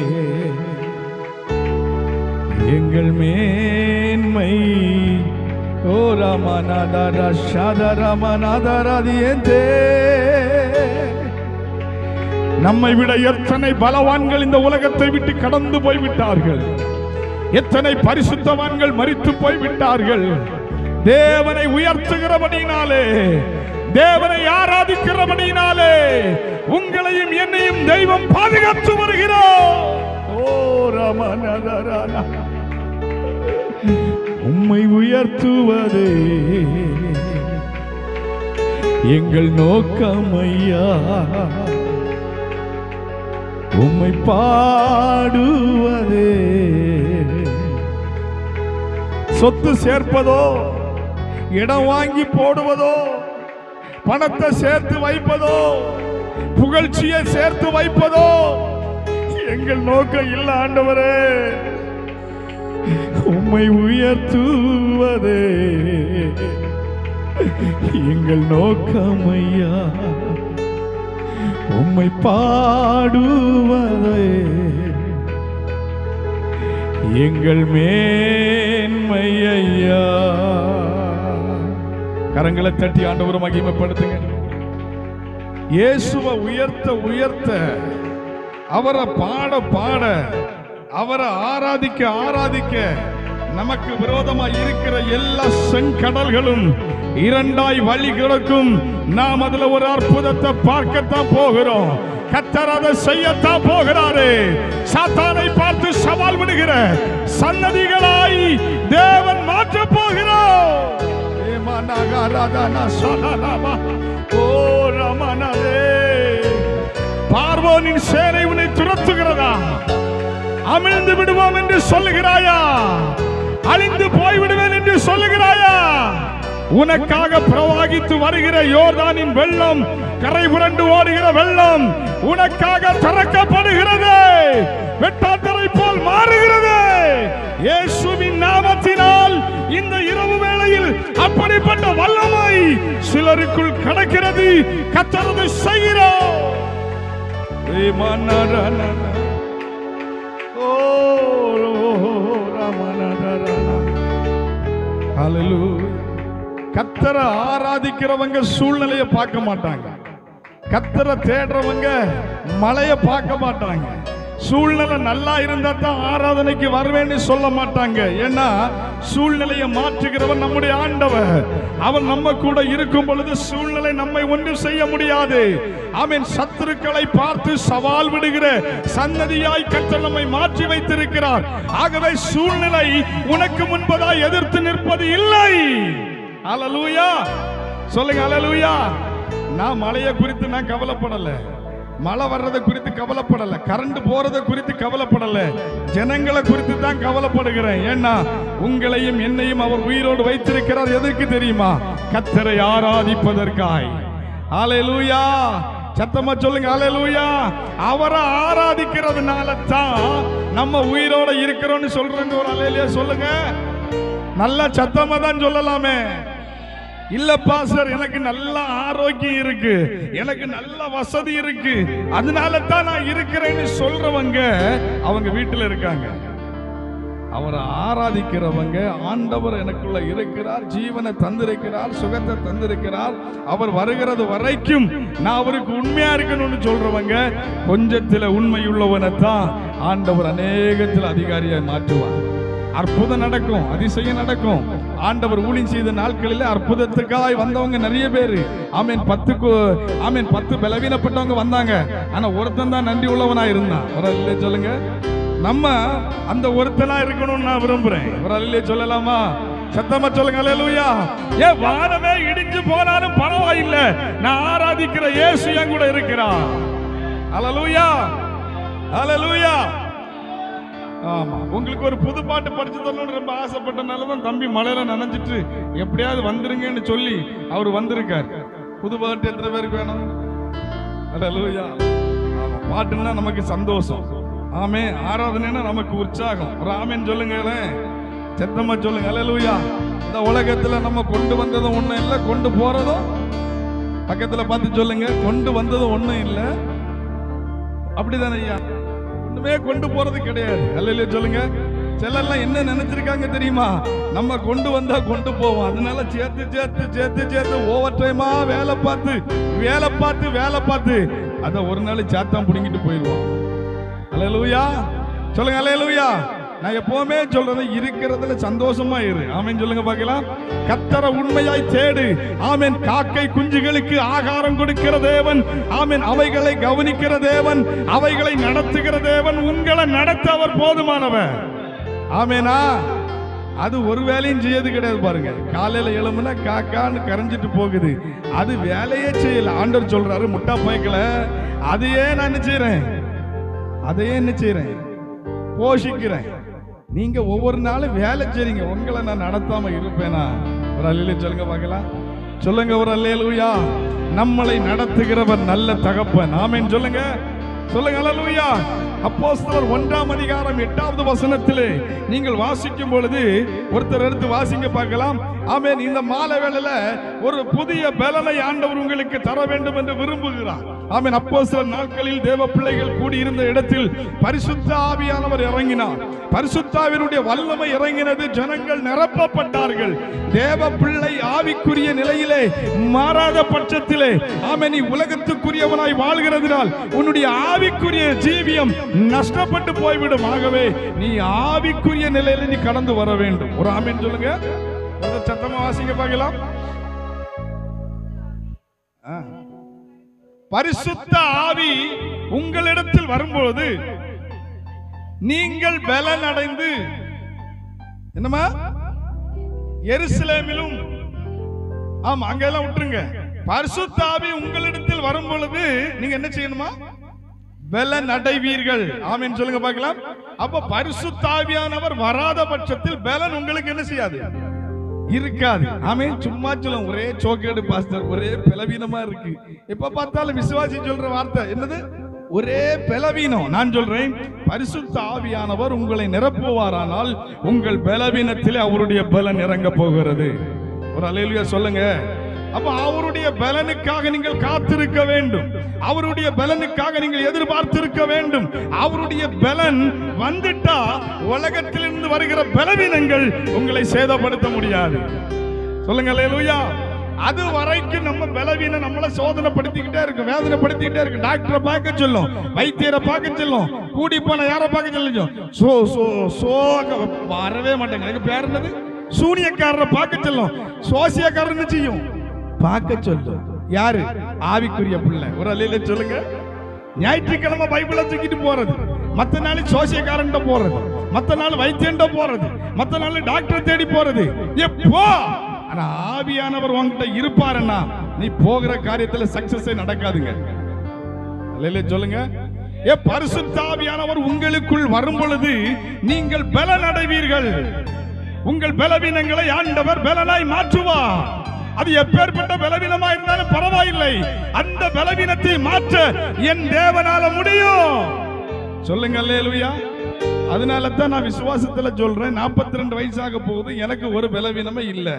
எங்கள் மேன்மை ஓ ரமநாதர ஷத ரமநாதரதியந்தே நம்மை விட எத்தனை பலவான்கள் இந்த உலகத்தை விட்டு கடந்து போய் விட்டார்கள் எத்தனை பரிசுத்தவான்கள் மரித்து போய் விட்டார்கள் தேவனை உயர்த்துகிறபடினாலே தேவனை ஆராதிக்கிறபடினாலே உங்களையும் என்னையும் தெய்வம் பாதுகாத்து வருகிறோம் ஓ ரமணதரா உம்மை உயர்த்துவதே எங்கள் நோக்கம் ஐயா உம்மை பாடுவதே சொத்து சேர்ப்பதோ இடம் வாங்கி போடுவதோ பணத்தை சேர்த்து வைப்பதோ புகழ்ச்சியை சேர்த்து வைப்பதோ எங்கள் நோக்கம் இல்ல ஆண்டவரே உம்மை உயர்த்துவதே எங்கள் நோக்கம் ஐயா உம்மை பாடுவதே எங்கள் மேன்மை ஐயா கரங்களை தட்டி ஆண்டவரை மகிமைப்படுத்துங்க இயேசுவை உயர்த்த உயர்த்த அவரை பாட பாட அவரை ஆராதிக்க ஆராதிக்க நமக்கு விரோதமா இருக்கிற எல்லா செங்கடல்களும் இரண்டாய் வழி கிடக்கும் நாம் அதுல ஒரு அற்புதத்தை பார்க்கத்தான் போகிறோம் கத்தர் அதை செய்யத்தான் போகிறாரு சாத்தானை பார்த்து சவால் விடுகிற சன்னதிகளாய் தேவன் மாற்ற போகிறோம் ஏமாநாகாராதானா சலாலாமா. ஓ ரமணரே பார்வோனின் சேனை உன்னை துரத்துகிறதா அமிழ்ந்து விடுவோம் என்று சொல்லுகிறாயா அழிந்து போய்விடுவேன் என்று சொல்லுகிறாயா உனக்காக பிரவாகித்து வருகிற யோர்தானின் வெள்ளம் கரை புரண்டு ஓடுகிற வெள்ளம் உனக்காக திறக்கப்படுகிறது வெட்டாத்தரை போல் மாறுகிறது இயேசுவின் நாமத்தினால் இந்த இரவு வேளையில் அப்படிப்பட்ட வல்லமை சிலருக்குள் கடக்கிறது கத்தரது செய்கிறோம் ஏமானாரானா. ஓ, ராமநாதரானா. Hallelujah. கத்தரை ஆராதிக்கிறவங்க சூழ்நிலையை பார்க்க மாட்டாங்க கத்தரை தேடுறவங்க மழைய பார்க்க மாட்டாங்க சூழ்நிலை நல்லா இருந்தா தான் ஆராதனைக்கு வருவேன்னு சொல்ல மாட்டாங்க ஏன்னா சூழ்நிலையை மாற்றுகிறவன் நம்முடைய ஆண்டவர் அவன் நம்ம கூட இருக்கும் பொழுது சூழ்நிலை நம்மை ஒன்றும் செய்ய முடியாது அவன் சத்துருக்களை பார்த்து சவால் விடுகிற சன்னதியாய் கர்த்தர் நம்மை மாற்றி வைத்திருக்கிறார் ஆகவே சூழ்நிலை உனக்கு முன்பதாய் எதிர்த்து நிற்பது இல்லை அலலூயா சொல்லுங்க அலலூயா நான் மழையை குறித்து நான் கவலைப்படல மழை வர்றதை குறித்து கவலைப்படல கரண்ட் போறதை குறித்து கவலைப்படல ஜனங்களை குறித்து தான் கவலைப்படுகிறேன் ஏன்னா உங்களையும் என்னையும் அவர் உயிரோடு வைத்திருக்கிறார் எதற்கு தெரியுமா கத்தரை ஆராதிப்பதற்காய் ஹalleluya சத்தமா சொல்லுங்க ஹalleluya அவரை ஆராதிக்கிறதுனால தான் நம்ம உயிரோட இருக்கிறோம்னு சொல்றேங்க ஒரு அலையிலேயே சொல்லுங்க நல்லா சத்தமா தான் சொல்லலாமே இல்லப்பா சார் எனக்கு நல்ல ஆரோக்கியம் இருக்கு எனக்கு நல்ல வசதி இருக்கு அதனால தான் நான் இருக்கிறேன்னு சொல்றவங்க அவங்க வீட்டுல இருக்காங்க அவரை ஆராதிக்கிறவங்க ஆண்டவர் எனக்குள்ள இருக்கிறார் ஜீவனை தந்திருக்கிறார் சுகத்தை தந்திருக்கிறார் அவர் வருகிறது வரைக்கும் நான் அவருக்கு உண்மையா இருக்கணும்னு சொல்றவங்க கொஞ்சத்துல உண்மையுள்ளவனை தான் ஆண்டவர் அநேகத்தில் அதிகாரியை மாற்றுவார் அற்புதம் நடக்கும் அதிசயம் நடக்கும் ஆண்டவர் ஊழியம் செய்த நாட்களில் அற்புதத்துக்காய் வந்தவங்க நிறைய பேர் ஆமீன் பத்துக்கு ஆமீன் பத்து பலவீனப்பட்டவங்க வந்தாங்க ஆனா ஒருத்தன் தான் நன்றி உள்ளவனா இருந்தான் ஒரு இல்லை சொல்லுங்க நம்ம அந்த ஒருத்தனா இருக்கணும்னு நான் விரும்புறேன் ஒரு அல்லே சொல்லலாமா சத்தமா சொல்லுங்க அல்லேலூயா ஏ வானமே இடிஞ்சு போனாலும் பரவாயில்லை நான் ஆராதிக்கிற இயேசு என் கூட இருக்கிறார் அல்லேலூயா அல்லேலூயா ஆமா உங்களுக்கு ஒரு புது பாட்டு படிச்சு தரணும்னு ரொம்ப ஆசைப்பட்டனால தான் தம்பி மலையில நனைஞ்சிட்டு எப்படியாவது வந்துருங்கன்னு சொல்லி அவர் வந்திருக்கார் புது பாட்டு எத்தனை பேருக்கு வேணும் அல்லேலூயா ஆமா பாட்டுன்னா நமக்கு சந்தோஷம் ஆமே ஆராதனைன்னா நமக்கு உற்சாகம் ஒரு ஆமேன்னு சொல்லுங்களேன் செத்தம்மா சொல்லுங்க அல்லேலூயா இந்த உலகத்துல நம்ம கொண்டு வந்ததும் ஒண்ணும் இல்லை கொண்டு போறதும் பக்கத்துல பார்த்து சொல்லுங்க கொண்டு வந்ததும் ஒண்ணும் இல்லை அப்படிதானே ஐயா ஒண்ணுமே கொண்டு போறது கிடையாது அல்ல சொல்லுங்க சிலர்லாம் என்ன நினைச்சிருக்காங்க தெரியுமா நம்ம கொண்டு வந்தா கொண்டு போவோம் அதனால சேர்த்து சேர்த்து சேர்த்து சேர்த்து ஓவர் டைமா வேலை பார்த்து வேலை பார்த்து வேலை பார்த்து அத ஒரு நாள் சாத்தான் புடுங்கிட்டு போயிடுவோம் அலையலூயா சொல்லுங்க அலையலூயா நான் எப்பவுமே சொல்றது இருக்கிறதுல சந்தோஷமா இரு ஆமென் சொல்லுங்க பார்க்கலாம் கத்தர உண்மையாய் தேடு ஆமென் காக்கை குஞ்சுகளுக்கு ஆகாரம் கொடுக்கிற தேவன் ஆமென் அவைகளை கவனிக்கிற தேவன் அவைகளை நடத்துகிற தேவன் உங்களை நடத்த அவர் போதுமானவர் ஆமேனா அது ஒரு வேலையும் செய்யறது கிடையாது பாருங்க காலையில எழும்புனா காக்கான்னு கரைஞ்சிட்டு போகுது அது வேலையே செய்யல ஆண்டவர் சொல்றாரு முட்டா பயக்கல அதையே நான் என்ன செய்றேன் அதையே என்ன செய்றேன் போஷிக்கிறேன் நீங்க ஒவ்வொரு நாளும் வேலை செய்றீங்க உங்களை நான் நடத்தாம இருப்பேனா ஒரு அல்லையில சொல்லுங்க பார்க்கலாம் சொல்லுங்க ஒரு அல்லேலூயா நம்மளை நடத்துகிறவர் நல்ல தகப்பன் ஆமென் சொல்லுங்க சொல்லுங்க அல்லேலூயா அப்போஸ்தலர் ஒன்றாம் அதிகாரம் எட்டாவது வசனத்திலே நீங்கள் வாசிக்கும் பொழுது ஒருத்தர் எடுத்து வாசிங்க பார்க்கலாம் ஆமென் இந்த மாலை வேளையில ஒரு புதிய பலனை ஆண்டவர் உங்களுக்கு தர வேண்டும் என்று விரும்புகிறார் ஆமென் அப்போஸ்தலர் நாட்களில் தேவ பிள்ளைகள் கூடியிருந்த இடத்தில் பரிசுத்த ஆவியானவர் இறங்கினார் பரிசுத்தாவினுடைய வல்லமை இறங்கினது ஜனங்கள் நிரப்பப்பட்டார்கள் தேவ பிள்ளை ஆவிக்குரிய நிலையிலே மாறாத பட்சத்திலே ஆமென் நீ உலகத்துக்குரியவனாய் வாழ்கிறதுனால் உன்னுடைய ஆவிக்குரிய ஜீவியம் நஷ்டப்பட்டு போய்விடும் ஆகவே நீ ஆவிக்குரிய நிலையில நீ கடந்து வர வேண்டும் ஒரு ஆமென் சொல்லுங்க ஒரு சத்தமா வாசிங்க பார்க்கலாம் ஆ. பரிசுத்த ஆவி உங்களிடத்தில் வரும்பொழுது நீங்கள் பலன் அடைந்து என்னமா எருசலேமிலும் ஆமா அங்கெல்லாம் விட்டுருங்க பரிசுத்த ஆவி உங்களிடத்தில் வரும் பொழுது நீங்க என்ன செய்யணுமா பலன் அடைவீர்கள் ஆமென் சொல்லுங்க பார்க்கலாம் அப்ப பரிசுத்த ஆவியானவர் வராத பட்சத்தில் பலன் உங்களுக்கு என்ன செய்யாது இருக்காது ஆமென் சும்மா சொல்லும் ஒரே சோக்கேடு பாஸ்டர் ஒரே பலவீனமா இருக்கு எப்ப பார்த்தாலும் விசுவாசி சொல்ற வார்த்தை என்னது ஒரே பலவீனம் நான் சொல்றேன் பரிசுத்த ஆவியானவர் உங்களை நிரப்புவாரானால் உங்கள் பலவீனத்திலே அவருடைய பலன் இறங்க போகிறது ஒரு அலையிலுயா சொல்லுங்க அப்ப அவருடைய பலனுக்காக நீங்கள் காத்திருக்க வேண்டும் அவருடைய பலனுக்காக நீங்கள் எதிர்பார்த்திருக்க வேண்டும் அவருடைய பலன் வந்துட்டா உலகத்திலிருந்து வருகிற பலவீனங்கள் உங்களை சேதப்படுத்த முடியாது சொல்லுங்க அல்லேலூயா அது வரைக்கும் நம்ம பலவீனம் நம்மளை சோதனைப்படுத்திக்கிட்டே இருக்கும் வேதனைப்படுத்திக்கிட்டே இருக்கு டாக்டரை பார்க்க சொல்லும் வைத்தியரை பார்க்க சொல்லும் கூடி போன யாரை பார்க்க சொல்லும் சோ சோ சோ வரவே மாட்டேங்க எனக்கு பேர் என்னது சூனியக்காரரை பார்க்க சொல்லும் சோசியக்காரர் என்ன செய்யும் பார்க்க சொல்லும் யாரு ஆவிக்குரிய பிள்ளை ஒரு அலையில சொல்லுங்க ஞாயிற்றுக்கிழமை பைபிளை தூக்கிட்டு போறது மத்த நாள் சோசியக்காரன் போறது மத்த நாள் வைத்தியன்ட போறது மத்த நாள் டாக்டர் தேடி போறது எப்போ ஆனா ஆவியானவர் உன்கிட்ட இருப்பாருன்னா நீ போகிற காரியத்துல சக்சஸே நடக்காதுங்க அல்லேலூயா சொல்லுங்க ஏ பரிசுத்தாவியானவர் உங்களுக்குள் வரும் பொழுது நீங்கள் பலன் அடைவீர்கள் உங்கள் பலவீனங்களை ஆண்டவர் பலனாய் மாற்றுவார் அது எப்பேற்பட்ட பலவீனமா இருந்தாலும் பரவாயில்லை அந்த பலவீனத்தை மாற்ற என் தேவனால முடியும் சொல்லுங்க அல்லேலூயா அதனால தான் நான் விசுவாசத்துல சொல்றேன் 42 ரெண்டு வயசாக போகுது எனக்கு ஒரு பலவீனமே இல்லை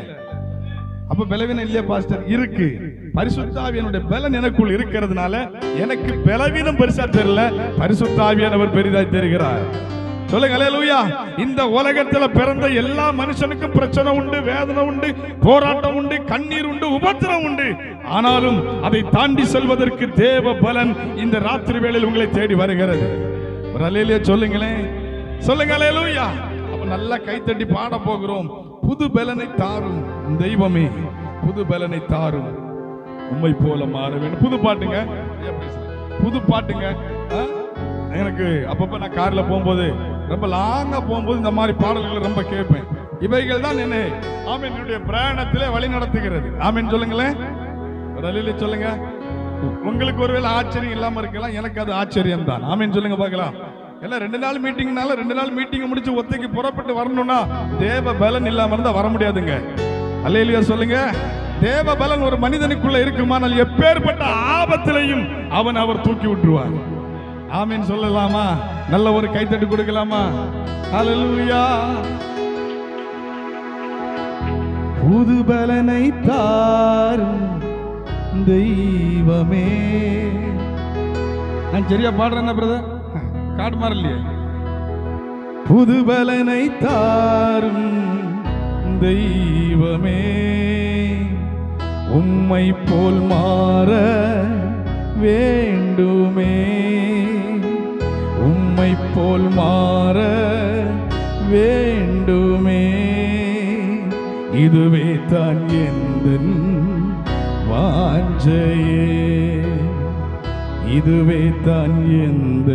அப்ப பலவீனம் இல்லையா பாஸ்டர் இருக்கு பரிசுத்தாவியனுடைய பலன் எனக்குள் இருக்கிறதுனால எனக்கு பலவீனம் பெருசா தெரியல பரிசுத்தாவியானவர் பெரிதாய் தெரிகிறார் சொல்லுங்க அல்லேலூயா இந்த உலகத்துல பிறந்த எல்லா மனுஷனுக்கும் பிரச்சனை உண்டு வேதனை உண்டு போராட்டம் உண்டு கண்ணீர் உண்டு உபத்திரம் உண்டு ஆனாலும் அதை தாண்டி செல்வதற்கு தேவ பலன் இந்த ராத்திரி வேளையில் உங்களை தேடி வருகிறது ஒரு அல்லேலூயா சொல்லுங்களேன் சொல்லுங்க அல்லேலூயா அப்ப நல்லா கைத்தட்டி பாட போகிறோம் புது பலனை தாரும் தெய்வமே புது பலனை தாரும் உண்மை போல மாற வேண்டும் புது பாட்டுங்க ஐயா, please. புது பாட்டுங்க ஆ? எனக்கு அப்பப்ப நான் கார்ல போகும்போது ரொம்ப லாங்கா போகும்போது இந்த மாதிரி பாடல்களை ரொம்ப கேட்பேன் இவைகள் தான் என்ன ஆமென் என்னுடைய பிரயாணத்திலே வழி நடத்துகிறது ஆமென் சொல்லுங்களேன் ஒரு அலையில சொல்லுங்க உங்களுக்கு ஒருவேளை ஆச்சரியம் இல்லாம இருக்கலாம் எனக்கு அது ஆச்சரியம் தான் ஆமென் சொல்லுங்க பார்க்கலாம் எல்லாம் ரெண்டு நாள் மீட்டிங்னால ரெண்டு நாள் மீட்டிங் முடிச்சு ஒத்தைக்கு புறப்பட்டு வரணும்னா தேவ பலன் இல்லாம இருந்தா வர முடியாதுங்க அல்லையிலையா சொல்லுங்க தேவ பலன் ஒரு மனிதனுக்குள்ள இருக்குமானால் எப்பேற்பட்ட ஆபத்திலையும் அவன் அவர் தூக்கி விட்டுருவார் ஆமீன் சொல்லலாமா நல்ல ஒரு கைத்தட்டு கொடுக்கலாமா ஹalleluya புது பலனை தாரும் தெய்வமே நான் சரியா பாடுறேன்னா பிரதர் காட்டு மாற இல்லையே புது பலனை தாரும் தெய்வமே உம்மை போல் மாற வேண்டுமே உம்மை போல் மாற வேண்டுமே இதுவே தான் எந்த வாஞ்சையே இதுவே தான் எந்த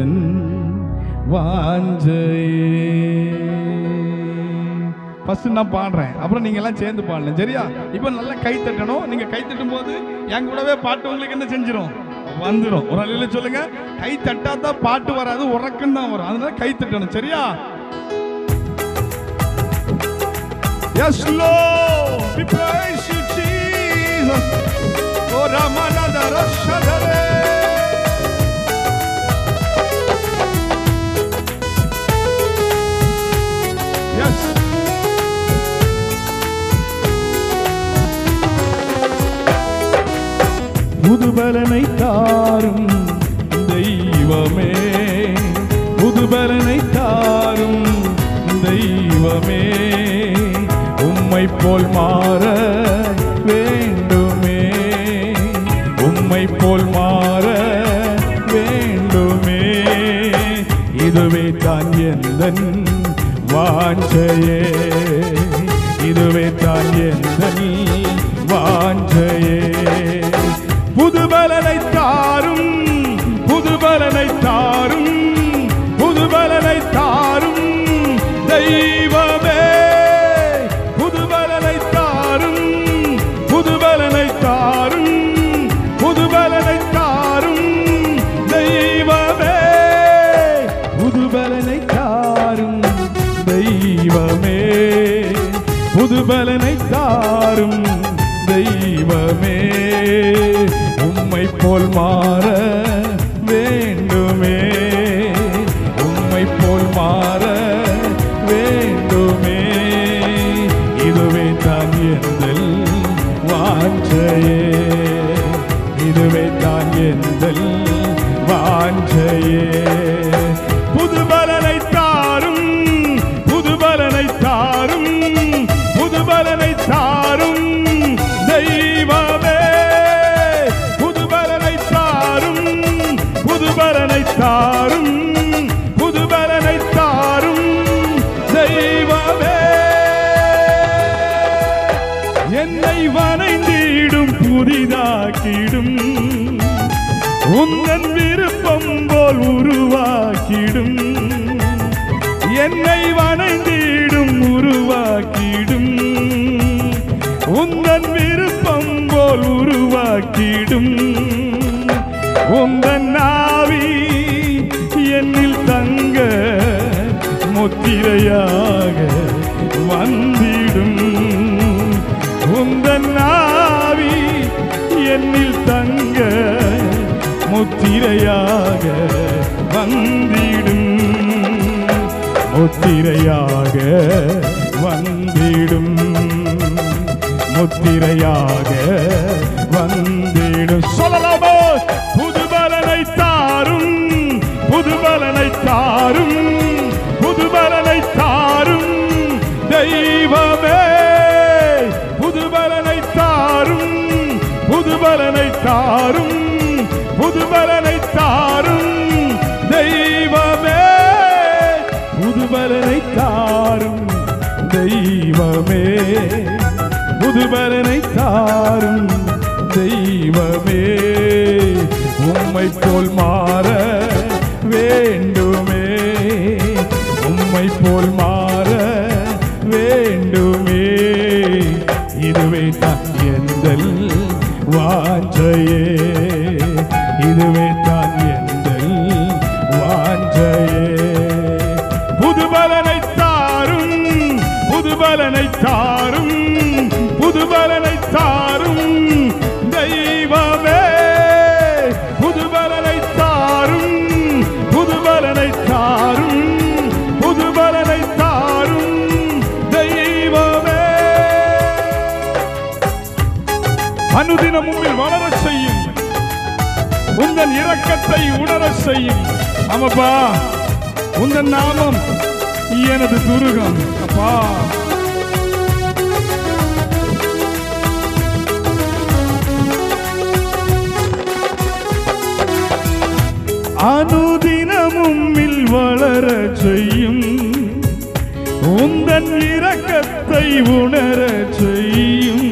வாஞ்சையே ஃபர்ஸ்ட் நான் பாடுறேன் அப்புறம் நீங்க எல்லாம் சேர்ந்து பாடணும் சரியா இப்போ நல்லா கை தட்டணும் நீங்க கை தட்டும் போது என் கூடவே பாட்டு உங்களுக்கு என்ன செஞ்சிரும் வந்துரும் ஒரு அலையில சொல்லுங்க கை தட்டாதான் பாட்டு வராது உறக்கம் தான் வரும் அதனால கை தட்டணும் சரியா Yes, Lord, we praise you, Jesus. Oh, Ramananda Rashadare. Yes. புதுபலனை தாரும் தெய்வமே புதுபலனை தாரும் தெய்வமே உம்மை போல் மாற வேண்டுமே உம்மை போல் மாற வேண்டுமே இதுவே தான் எந்தன் வாஞ்சையே இதுவே தான் எந்தன் வாஞ்சையே புதுபலனை தாரும் புதுபலனை தாரும் புதுபலனை தாரும் தெய்வமே புதுபலனை தாரும் புதுபலனை தாரும் புதுபலனை தாரும் தெய்வமே புதுபலனை தாரும் தெய்வமே புதுபலனை தாரும் தெய்வமே உம்மை போல் மாற வேண்டுமே உம்மை போல் மாற வேண்டுமே இதுவே தான் எந்தல் வாஞ்சையே இதுவே தான் எந்தல் வாஞ்சையே புதுபலனை தாரும் புதுபலனை தாரும் புதுபலனை தாரும் தெய்வமே புதுபலனை தாரும் புதுபலனை தாரும் புதுபலனை தாரும் தெய்வமே என்னை வணைந்திடும் புதிதாக்கிடும் உந்தன் விருப்பம் போல் உருவாக்கிடும் என்னை வணைந்திடும் உருவாக்கிடும் உந்தன் விருப்பம் போல் உருவாக்கிடும் உந்தன் நாவி என்னில் தங்க முத்திரையாக வந்திடும் உந்தன் நாவி என்னில் தங்க முத்திரையாக வந்திடும் முத்திரையாக வந்திடும் முத்திரையாக வந்திடும் சொல்லலாமோ புதுபலனை தாரும் புதுபலனை தாரும் புதுபலனை தாரும் தெய்வமே புதுபலனை தாரும் புதுபலனை தாரும் புதுபலனை தாரும் தெய்வமே புதுபலனை தாரும் தெய்வமே புதுபலனை தாரும் தெய்வமே உம்மை போல் மாற வேண்டுமே உம்மை போல் மாற வேண்டும் இரக்கத்தை உணர செய்யும் ஆமாப்பா உந்த நாமம் எனது துருகம் அப்பா அனுதினமும் மில் வளர செய்யும் உந்தன் இரக்கத்தை உணர செய்யும்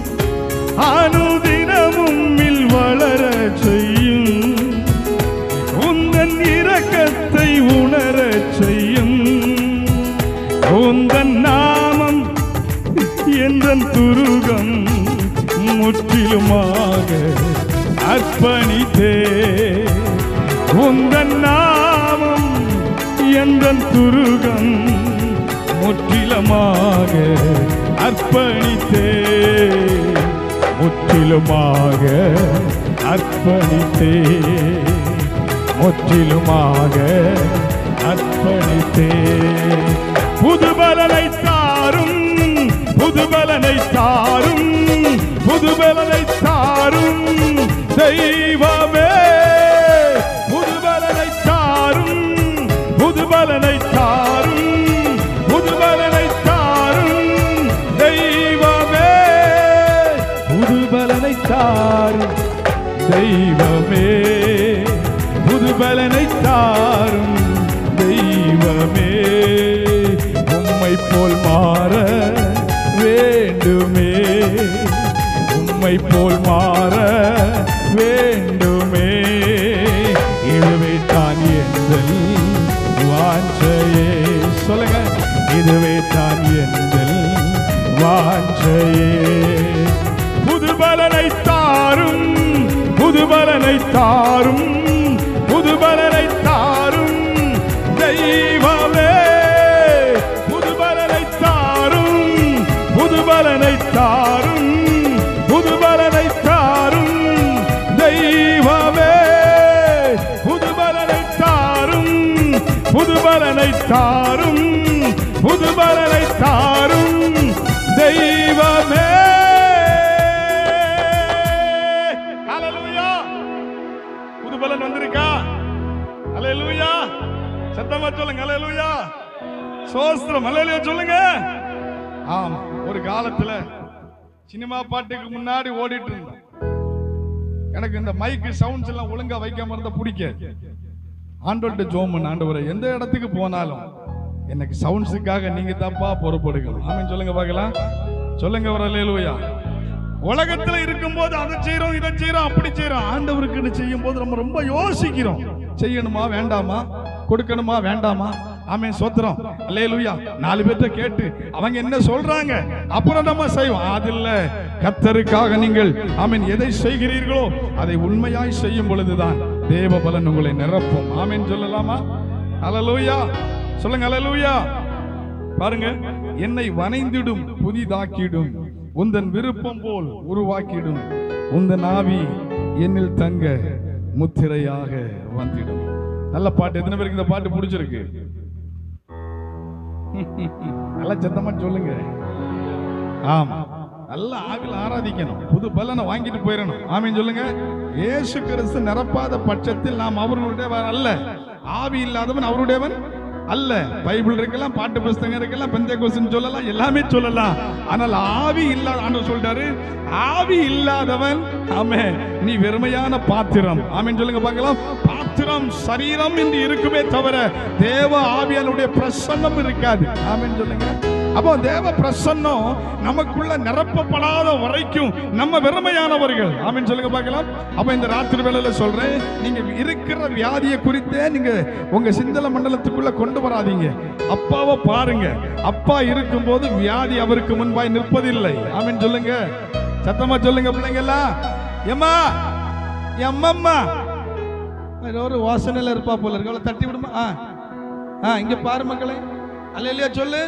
அனுதினமும் மில் வளர செய்யும் உந்தன் இரக்கத்தை உணர செய்யும் உந்தன் நாமம் எந்தன் துருகம் முற்றிலுமாக அர்ப்பணித்தே உந்தன் நாமம் எந்தன் துருகம் முற்றிலுமாக அர்ப்பணித்தே முற்றிலுமாக அர்ப்பணித்தே முற்றிலுமாக அர்ப்பணித்தே புதுபலனை தாரும் புதுபலனை தாரும் புதுபலனை தாரும் தெய்வமே புதுபலனை தாரும் புதுபலனை தாரும் புதுபலனை தாரும் தெய்வமே புதுபலனை தாரும் தெய்வமே புதுபலனை தாரும் தெய்வமே உம்மை போல் மாற வேண்டுமே உம்மை போல் மாற வேண்டுமே இதுவே தான் எங்கள் வாஞ்சையே சொல்லுங்க இதுவே தான் எங்கள் வாஞ்சையே புதுபலனை தாரும் புதுபலனை தாரும் புதுபலனை தாரும் தெய்வமே புதுபலனை தாரும் புதுபலனை தாரும் புதுபலனை தாரும் தெய்வமே புதுபலனை தாரும் புதுபலனை தாரும் புதுபலனை தாரும் தெய்வமே ஹalleluya புதுபலன் வந்திருக்கா ஹalleluya சத்தமா சொல்லுங்க ஹalleluya சோஸ்திரம் ஹalleluya சொல்லுங்க ஆமா ஒரு காலத்துல சினிமா பாட்டுக்கு முன்னாடி ஓடிட்டு இருந்தோம் எனக்கு இந்த மைக்கு சவுண்ட்ஸ் எல்லாம் ஒழுங்கா வைக்காம இருந்தா பிடிக்காது ஆண்டோட்ட ஜோமன் ஆண்டவரை எந்த இடத்துக்கு போனாலும் எனக்கு சவுண்ட்ஸுக்காக நீங்க தப்பா பொறுப்படுக்கணும் ஆமென் சொல்லுங்க பார்க்கலாம் சொல்லுங்க வர லேலுயா உலகத்துல இருக்கும்போது அதை செய்றோம் இதை செய்றோம் அப்படி செய்றோம் ஆண்டவருக்குன்னு செய்யும் போது நம்ம ரொம்ப யோசிக்கிறோம் செய்யணுமா வேண்டாமா கொடுக்கணுமா வேண்டாமா ஆமென் சோத்திரம் அல்லேலூயா நாலு பேர்ட்ட கேட்டு அவங்க என்ன சொல்றாங்க அப்புறம் நம்ம செய்வோம் அதில்ல கத்தருக்காக நீங்கள் ஆமென் எதை செய்கிறீர்களோ அதை உண்மையாய் செய்யும் பொழுதுதான் தேவ பலன் உங்களை நிரப்பும் ஆமென் சொல்லலாமா அல்லேலூயா சொல்லுங்க அல்லேலூயா பாருங்க என்னை வனைந்திடும் புதிதாக்கிடும் உந்தன் விருப்பம் போல் உருவாக்கிடும் உந்தன் ஆவி என்னில் தங்க முத்திரையாக வந்திடும் நல்ல பாட்டு எத்தனை பேருக்கு இந்த பாட்டு பிடிச்சிருக்கு நல்லா சத்தமா சொல்லுங்க ஆமா நல்ல ஆவில ஆராதிக்கணும் புது பலனை வாங்கிட்டு போயிடணும் ஆமீன் சொல்லுங்க இயேசு கிறிஸ்து நிரப்பாத பட்சத்தில் நாம் அவர்களுடையவர் அல்ல ஆவி இல்லாதவன் அவருடையவன் அல்ல பைபிள் இருக்கலாம் பாட்டு புஸ்தகம் இருக்கலாம் பெந்தை சொல்லலாம் எல்லாமே சொல்லலாம் ஆனால் ஆவி இல்லாத ஆண்டவர் சொல்லிட்டாரு ஆவி இல்லாதவன் ஆமே நீ வெறுமையான பாத்திரம் ஆமென் சொல்லுங்க பார்க்கலாம் பாத்திரம் சரீரம் என்று இருக்குமே தவிர தேவ ஆவியானுடைய பிரசன்னம் இருக்காது ஆமென் சொல்லுங்க அப்போ தேவ பிரசன்னம் நமக்குள்ள நிரப்பப்படாத வரைக்கும் நம்ம வெறுமையானவர்கள் ஆமென் சொல்லுங்க பார்க்கலாம் அப்ப இந்த ராத்திரி வேளையில சொல்றேன் நீங்க இருக்கிற வியாதியை குறித்தே நீங்க உங்க சிந்தல மண்டலத்துக்குள்ள கொண்டு வராதீங்க அப்பாவை பாருங்க அப்பா இருக்கும்போது வியாதி அவருக்கு முன்பாய் நிற்பதில்லை ஆமென் சொல்லுங்க சத்தமா சொல்லுங்க பிள்ளைங்க எல்லாம் எம்மா எம்மம்மா ஏதோ ஒரு வாசனையில இருப்பா போல இருக்கு அவளை தட்டி விடுமா ஆ ஆ இங்க பாரு மக்களே அல்ல இல்லையா சொல்லு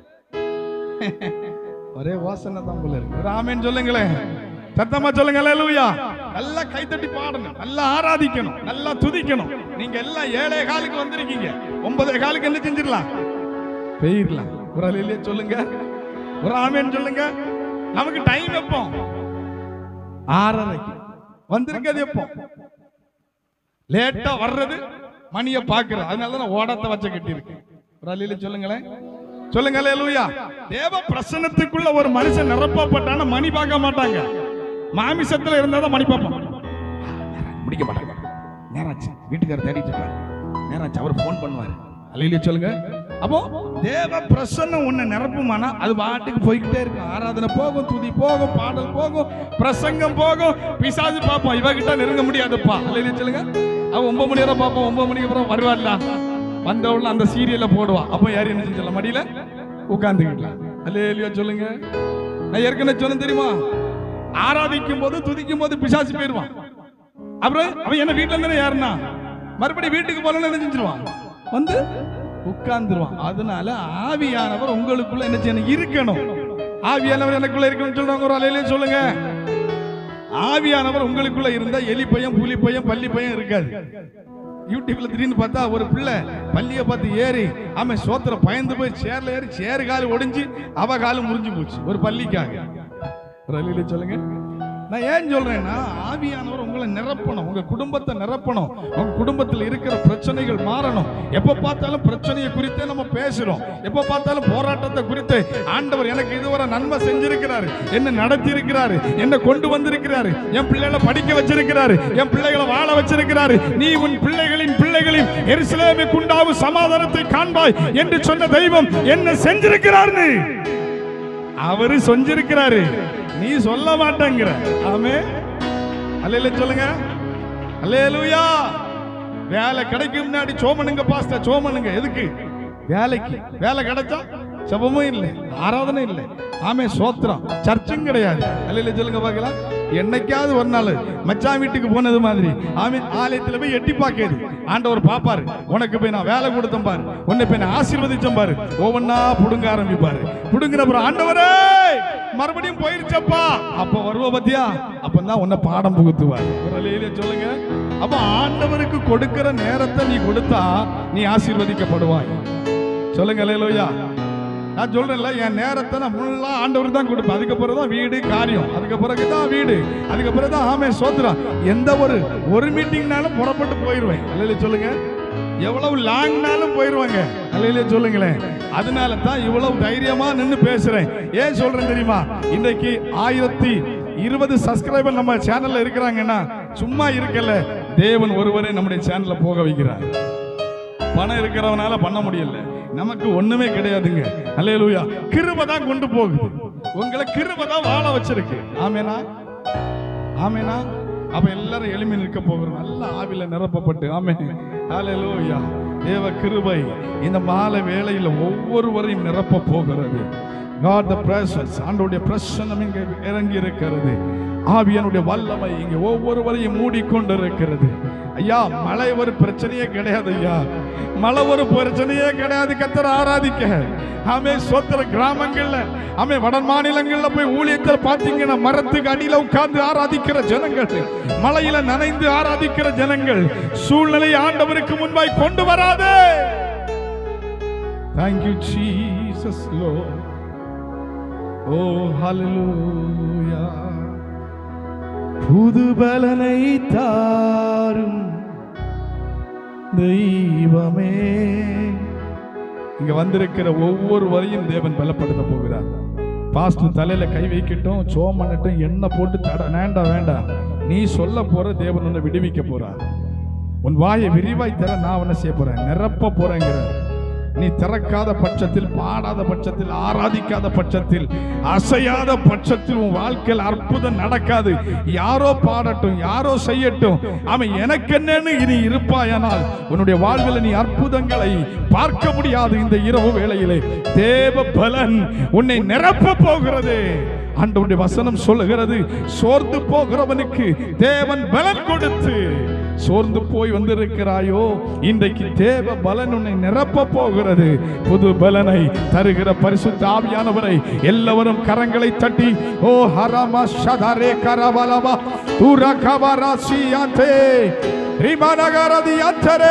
ஒரே வாசனை தான் போல இருக்கு ராமேன் சொல்லுங்களேன் சத்தமா சொல்லுங்க அல்லேலூயா நல்லா கைத்தட்டி பாடணும் நல்லா ஆராதிக்கணும் நல்லா துதிக்கணும் நீங்க எல்லாம் ஏழே காலுக்கு வந்திருக்கீங்க ஒன்பதே காலுக்கு என்ன செஞ்சிடலாம் பெயிரலாம் ஒரு அல்லேலூயா சொல்லுங்க ஒரு ஆமேன் சொல்லுங்க நமக்கு டைம் எப்போ ஆறரைக்கு வந்திருக்கிறது எப்போ லேட்டா வர்றது மணியை பார்க்கிறது அதனால தான் நான் ஓடத்தை வச்ச கட்டியிருக்கேன் ஒரு அல்லையில சொல்லுங்களேன் சொல்லுங்க அல்லேலூயா தேவ பிரசன்னத்துக்குள்ள ஒரு மனுஷன் நிரப்பப்பட்டான மணி பார்க்க மாட்டாங்க மாமிசத்துல இருந்தா தான் மணி பார்ப்பான் முடிக்க மாட்டாங்க நேராச்சு வீட்டுக்காரர் தேடிட்டு இருக்காரு நேராச்சு அவர் ஃபோன் பண்ணுவாரு அல்லையில சொல்லுங்க அப்போ தேவ பிரசன்னம் உன்னை நிரப்புமானா அது பாட்டுக்கு போய்கிட்டே இருக்கும் ஆராதனை போகும் துதி போகும் பாடல் போகும் பிரசங்கம் போகும் பிசாசு பார்ப்போம் இவகிட்ட நெருங்க முடியாதுப்பா அல்லையில சொல்லுங்க அவன் ஒன்பது மணி நேரம் பார்ப்போம் ஒன்பது மணிக்கு அப்புறம் வருவாள்ல வந்தவுடனே அந்த சீரியலை போடுவா அப்போ யார் என்ன செஞ்சல மடியில உட்கார்ந்துக்கிட்டலாம் அல்லையா சொல்லுங்க நான் ஏற்கனவே சொன்னேன் தெரியுமா ஆராதிக்கும் போது துதிக்கும் போது பிசாசு போயிருவான் அப்புறம் அவன் என்ன வீட்டுல இருந்தானே யாருன்னா மறுபடியும் வீட்டுக்கு போலன்னு என்ன செஞ்சிருவான் வந்து உட்கார்ந்துருவான் அதனால ஆவியானவர் உங்களுக்குள்ள என்ன செய்யணும் இருக்கணும் ஆவியானவர் எனக்குள்ள இருக்கணும்னு சொல்றாங்க ஒரு அலையிலே சொல்லுங்க ஆவியானவர் உங்களுக்குள்ள இருந்தா எலி பையன் புலி பையன் பள்ளி பையன் இருக்காது யூடியூப்ல திடீர்னு பார்த்தா ஒரு பிள்ளை பள்ளியை பார்த்து ஏறி அவன் சோத்திர பயந்து போய் சேர்ல ஏறி சேர் கால் ஒடிஞ்சு அவ காலும் முறிஞ்சு போச்சு ஒரு பள்ளிக்காக ஒரு அலையிலே சொல்லுங்க நான் ஏன் சொல்றேன்னா ஆவியானவர் உங்களை நிரப்பணும் உங்க குடும்பத்தை நிரப்பணும் உங்க குடும்பத்தில் இருக்கிற பிரச்சனைகள் மாறணும் எப்ப பார்த்தாலும் பிரச்சனையை குறித்தே நம்ம பேசுறோம் எப்ப பார்த்தாலும் போராட்டத்தை குறித்து ஆண்டவர் எனக்கு இதுவரை நன்மை செஞ்சிருக்கிறாரு என்ன நடத்தி இருக்கிறாரு என்ன கொண்டு வந்திருக்கிறாரு என் பிள்ளைகளை படிக்க வச்சிருக்கிறாரு என் பிள்ளைகளை வாழ வச்சிருக்கிறாரு நீ உன் பிள்ளைகளின் பிள்ளைகளின் எருசலேமை குண்டாவு சமாதானத்தை காண்பாய் என்று சொன்ன தெய்வம் என்ன செஞ்சிருக்கிறார்னு அவரு செஞ்சிருக்கிறாரு நீ சொல்ல மாட்டேங்கிற ஆமே அல்லையில சொல்லுங்க அல்லேலூயா வேலை கிடைக்கும் முன்னாடி சோமனுங்க பாஸ்டர் சோமனுங்க எதுக்கு வேலைக்கு வேலை கிடைச்சா ஜெபமும் இல்லை ஆராதனை இல்லை ஆமே சோத்திரம் சர்ச்சும் கிடையாது அல்லையில சொல்லுங்க பார்க்கலாம் என்னைக்காவது ஒரு நாள் மச்சான் வீட்டுக்கு போனது மாதிரி ஆமே ஆலயத்துல போய் எட்டி பார்க்காது ஆண்டவர் பாப்பாரு உனக்கு போய் நான் வேலை கொடுத்தேன் பாரு உன்னை போய் நான் ஆசீர்வதிச்சேன் பாரு ஒவ்வொன்னா புடுங்க ஆரம்பிப்பாரு புடுங்கிற அப்புறம் ஆண்டவரே மறுபடியும் போயிருச்சப்பா அப்ப வருவ பத்தியா அப்பதான் உன்னை பாடம் புகுத்துவார் ஒரு அலையிலே சொல்லுங்க அப்ப ஆண்டவருக்கு கொடுக்கிற நேரத்தை நீ கொடுத்தா நீ ஆசீர்வதிக்கப்படுவாய் சொல்லுங்க அலையிலோயா நான் சொல்றேன்ல என் நேரத்தை நான் ஃபுல்லா ஆண்டவர் தான் கொடுப்பேன் அதுக்கப்புறம் தான் வீடு காரியம் அதுக்கு பிறகு தான் வீடு அதுக்கப்புறம் தான் ஆமே சோத்திரம் எந்த ஒரு ஒரு மீட்டிங்னாலும் புறப்பட்டு போயிடுவேன் அல்லையில சொல்லுங்க எவ்வளவு லாங்னாலும் போயிடுவாங்க அல்லையில சொல்லுங்களேன் அதனால தான் இவ்வளவு தைரியமா நின்னு பேசுறேன் ஏன் சொல்றேன் தெரியுமா இன்றைக்கு ஆயிரத்தி இருபது சப்ஸ்கிரைபர் நம்ம சேனல்ல இருக்கிறாங்கன்னா சும்மா இருக்கல தேவன் ஒருவரே நம்முடைய சேனல்ல போக வைக்கிறார் பணம் இருக்கிறவனால பண்ண முடியல நமக்கு ஒண்ணுமே கிடையாதுங்க அல்லேலூயா கிருபை தான் கொண்டு போகுது உங்களை கிருபை தான் வாழ வச்சிருக்கு ஆமேனா ஆமேனா அப்ப எல்லாரும் எளிமை நிற்க போகிறோம் நல்ல ஆவில நிரப்பப்பட்டு ஆமே அல்லேலூயா தேவ கிருபை இந்த மாலை வேளையில ஒவ்வொருவரையும் நிரப்ப போகிறது God the presence ஆண்டோடைய பிரசன்னம் இங்கே இறங்கி இருக்கிறது ஆவியனுடைய வல்லமை இங்கே ஒவ்வொருவரையும் மூடிக்கொண்டிருக்கிறது ஐயா மழை ஒரு பிரச்சனையே கிடையாது ஐயா மழை ஒரு பிரச்சனையே கிடையாது கத்தர் ஆராதிக்க ஆமே சொத்திர கிராமங்கள்ல ஆமே வட மாநிலங்கள்ல போய் ஊழியத்தில் பாத்தீங்கன்னா மரத்துக்கு அடியில உட்கார்ந்து ஆராதிக்கிற ஜனங்கள் மலையில நனைந்து ஆராதிக்கிற ஜனங்கள் சூழ்நிலை ஆண்டவருக்கு முன்பாய் கொண்டு வராதே தேங்க்யூ ஜீசஸ் லோ ஓ ஹalleluya புது பலனை தாரும் தெய்வமே இங்க வந்திருக்கிற ஒவ்வொருவரையும் தேவன் பலப்படுத்த போகிறார் பாஸ்டர் தலையில கை வைக்கட்டும் சோம் பண்ணட்டும் எண்ணெய் போட்டு தட வேண்டாம் வேண்டாம் நீ சொல்ல போற தேவன் உன்னை விடுவிக்க போறார் உன் வாயை விரிவாய் தர நான் என்ன செய்ய போறேன் நிரப்ப போறேங்கிற நீ திறக்காத பட்சத்தில் பாடாத பட்சத்தில் ஆராதிக்காத பட்சத்தில் அசையாத பட்சத்தில் உன் வாழ்க்கையில் அற்புதம் நடக்காது யாரோ பாடட்டும் யாரோ செய்யட்டும் அவன் எனக்கு என்னன்னு இனி இருப்பாயானால் உன்னுடைய வாழ்வில் நீ அற்புதங்களை பார்க்க முடியாது இந்த இரவு வேளையிலே தேவ பலன் உன்னை நிரப்ப போகிறது ஆண்டவருடைய வசனம் சொல்லுகிறது சோர்ந்து போகிறவனுக்கு தேவன் பலன் கொடுத்து சோர்ந்து போய் வந்திருக்கிறாயோ இன்றைக்கு தேவ பலன் உன்னை நிரப்ப போகிறது புது பலனை தருகிற பரிசுத்த ஆவியானவரை எல்லாவரும் கரங்களை தட்டி ஓ ஹரமா ஷதரே கரவலமா தூர கவராசி யாத்தே ரிமனகரதி யாத்தரே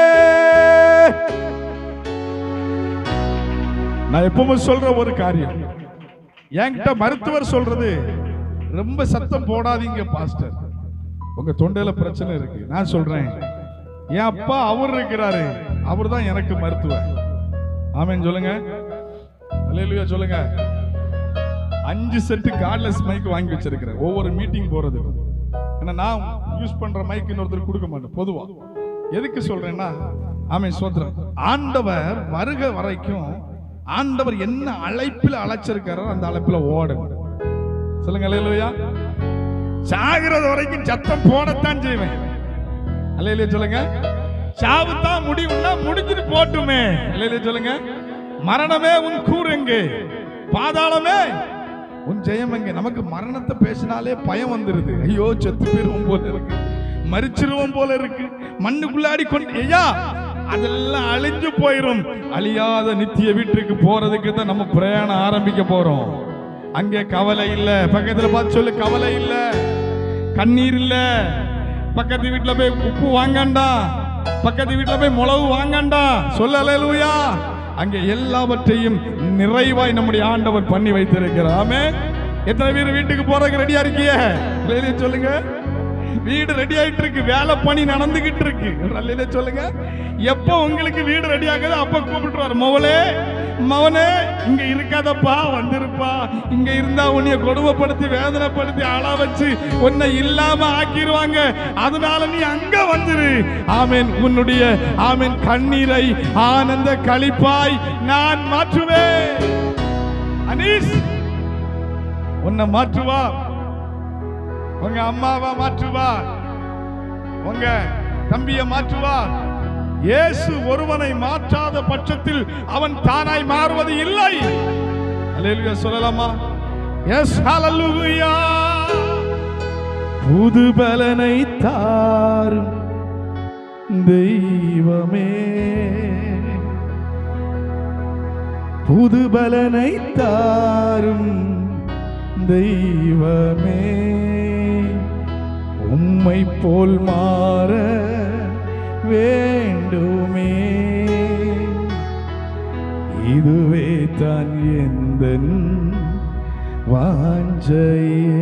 நான் எப்பவும் சொல்ற ஒரு காரியம் என்கிட்ட மருத்துவர் சொல்றது ரொம்ப சத்தம் போடாதீங்க பாஸ்டர் உங்க தொண்டையில பிரச்சனை இருக்கு நான் சொல்றேன் என் அப்பா அவர் இருக்கிறாரு அவர் தான் எனக்கு மருத்துவர் ஆமென் சொல்லுங்க அல்லேலூயா சொல்லுங்க அஞ்சு செட்டு கார்ட்லெஸ் மைக் வாங்கி வச்சிருக்கிறேன் ஒவ்வொரு மீட்டிங் போறதுக்கும் ஏன்னா நான் யூஸ் பண்ற மைக் இன்னொருத்தர் கொடுக்க மாட்டேன் பொதுவா எதுக்கு சொல்றேன்னா ஆமென் சோத்திரம் ஆண்டவர் வருக வரைக்கும் ஆண்டவர் என்ன அழைப்பில் அழைச்சிருக்காரோ அந்த அழைப்பில் ஓடணும் சொல்லுங்க அல்லேலூயா சாகிறது வரைக்கும் சத்தம் போடத்தான் செய்வேன் அல்லையிலே சொல்லுங்க சாவு தான் முடிவுன்னா முடிஞ்சுட்டு போட்டுமே அல்லையிலே சொல்லுங்க மரணமே உன் கூறு எங்கே பாதாளமே உன் ஜெயம் எங்கே நமக்கு மரணத்தை பேசினாலே பயம் வந்துருது ஐயோ செத்து போயிருவோம் போல இருக்கு மறிச்சிருவோம் போல இருக்கு மண்ணுக்குள்ளாடி கொண்டு ஐயா அதெல்லாம் அழிஞ்சு போயிரும் அழியாத நித்திய வீட்டுக்கு போறதுக்கு தான் நம்ம பிரயாணம் ஆரம்பிக்க போறோம் அங்கே கவலை இல்ல பக்கத்துல பார்த்து சொல்லு கவலை இல்ல கண்ணீர் இல்ல பக்கத்து வீட்டுல போய் உப்பு வாங்கண்டா பக்கத்து வீட்டுல போய் மிளகு வாங்கண்டா சொல்லலூயா அங்கே எல்லாவற்றையும் நிறைவாய் நம்முடைய ஆண்டவர் பண்ணி வைத்திருக்கிறார் ஆமே எத்தனை பேர் வீட்டுக்கு போறதுக்கு ரெடியா இருக்கிய வெளியே சொல்லுங்க வீடு ரெடி ஆயிட்டு இருக்கு வேலை பணி நடந்துகிட்டு இருக்கு அல்லையில சொல்லுங்க எப்போ உங்களுக்கு வீடு ரெடி ஆகுது அப்ப கூப்பிட்டுருவாரு மவளே மவனே இங்க இருக்காதப்பா வந்திருப்பா இங்க இருந்தா உன்னைய கொடுமைப்படுத்தி வேதனைப்படுத்தி ஆளா வச்சு உன்னை இல்லாம ஆக்கிடுவாங்க அதனால நீ அங்க வந்துரு ஆமென் உன்னுடைய ஆமென் கண்ணீரை ஆனந்த களிப்பாய் நான் மாற்றுவேன் அனீஸ் உன்னை மாற்றுவா உங்க அம்மாவை மாற்றுவா உங்க தம்பிய மாற்றுவா இயேசு ஒருவனை மாற்றாத பட்சத்தில் அவன் தானாய் மாறுவது இல்லை அல்லேலூயா சொல்லலாமா எஸ் ஹalleluya புது பலனை தாரும் தெய்வமே புது பலனை தாரும் தெய்வமே உம்மை போல் மாற வேண்டுமே இதுவே தான் எந்த வாஞ்சையே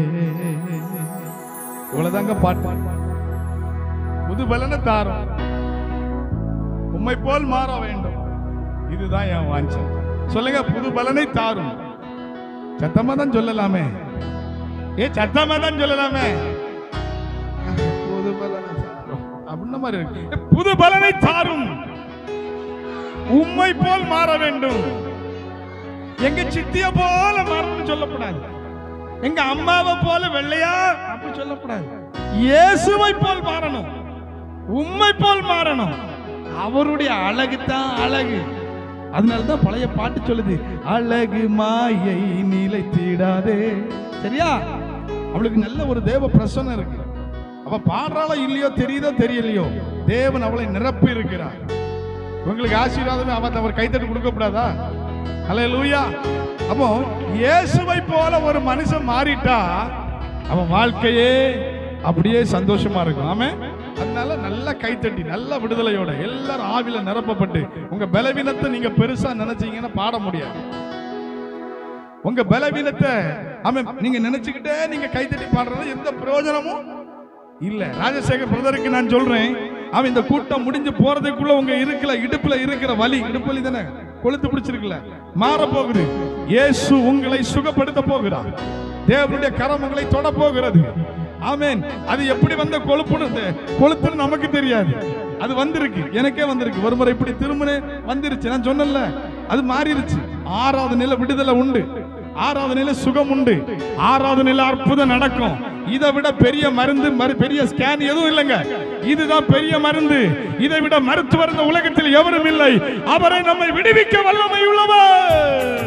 இவ்வளவுதாங்க பாட்டு புது பலனை தாரும் உம்மை போல் மாற வேண்டும் இதுதான் என் வாஞ்சை சொல்லுங்க புது பலனை தாரும் சத்தமா தான் சொல்லலாமே ஏ சத்தமா தான் சொல்லலாமே புது பலனை தாரும். அப்படின்ன மாதிரி இருக்கு ஏ, புது பலனை தாரும் உம்மை போல் மாற வேண்டும் எங்க சித்திய போல மாறணும்னு சொல்லக்கூடாது எங்க அம்மாவை போல வெள்ளையா அப்படி சொல்லக்கூடாது இயேசுவை போல் மாறணும் உம்மை போல் மாறணும் அவருடைய அழகு தான் அழகு அதனால தான் பழைய பாட்டு சொல்லுது அழகு மாயை நிலைத்திடாதே சரியா அவளுக்கு நல்ல ஒரு தேவ பிரசன்னம் இருக்கு அவ பாடுறாளோ இல்லையோ தெரியுதோ தெரியலையோ தேவன் அவளை நிரப்பி இருக்கிறார் உங்களுக்கு ஆசீர்வாதமே அவன் அவர் கைத்தட்டு கொடுக்க கூடாதா அல்ல லூயா அப்போ இயேசுவை போல ஒரு மனுஷன் மாறிட்டா அவன் வாழ்க்கையே அப்படியே சந்தோஷமா இருக்கும் ஆமே அதனால நல்ல கைத்தட்டி நல்ல விடுதலையோட எல்லாரும் ஆவில நிரப்பப்பட்டு உங்க பலவீனத்தை நீங்க பெருசா நினைச்சீங்கன்னா பாட முடியாது உங்க பலவீனத்தை ஆமென் நீங்க நினைச்சுக்கிட்டே நீங்க கைத்தட்டி பாடுறது எந்த பிரயோஜனமும் இல்ல ராஜசேகர் பிரதருக்கு நான் சொல்றேன் அவன் இந்த கூட்டம் முடிஞ்சு போறதுக்குள்ள உங்க இருக்குல இடுப்புல இருக்கிற வலி இடுப்பு வலி தானே கொளுத்து பிடிச்சிருக்குல்ல மாற போகுது இயேசு உங்களை சுகப்படுத்த போகிறார் தேவனுடைய கரம் உங்களை தொட போகிறது ஆமென் அது எப்படி வந்த கொழுப்புன்னு கொழுப்புன்னு நமக்கு தெரியாது அது வந்திருக்கு எனக்கே வந்திருக்கு ஒரு முறை இப்படி திரும்பினே வந்துருச்சு நான் சொன்னேன்ல அது மாறிடுச்சு ஆறாவது நிலை விடுதலை உண்டு ஆறாவது நிலை சுகம் உண்டு ஆறாவது நிலை அற்புதம் நடக்கும் இதை விட பெரிய மருந்து மரு- பெரிய ஸ்கேன் எதுவும் இல்லைங்க இதுதான் பெரிய மருந்து இதை விட மருத்துவர் இந்த உலகத்தில் எவரும் இல்லை அவரை நம்மை விடுவிக்க வல்லமை உள்ளவர்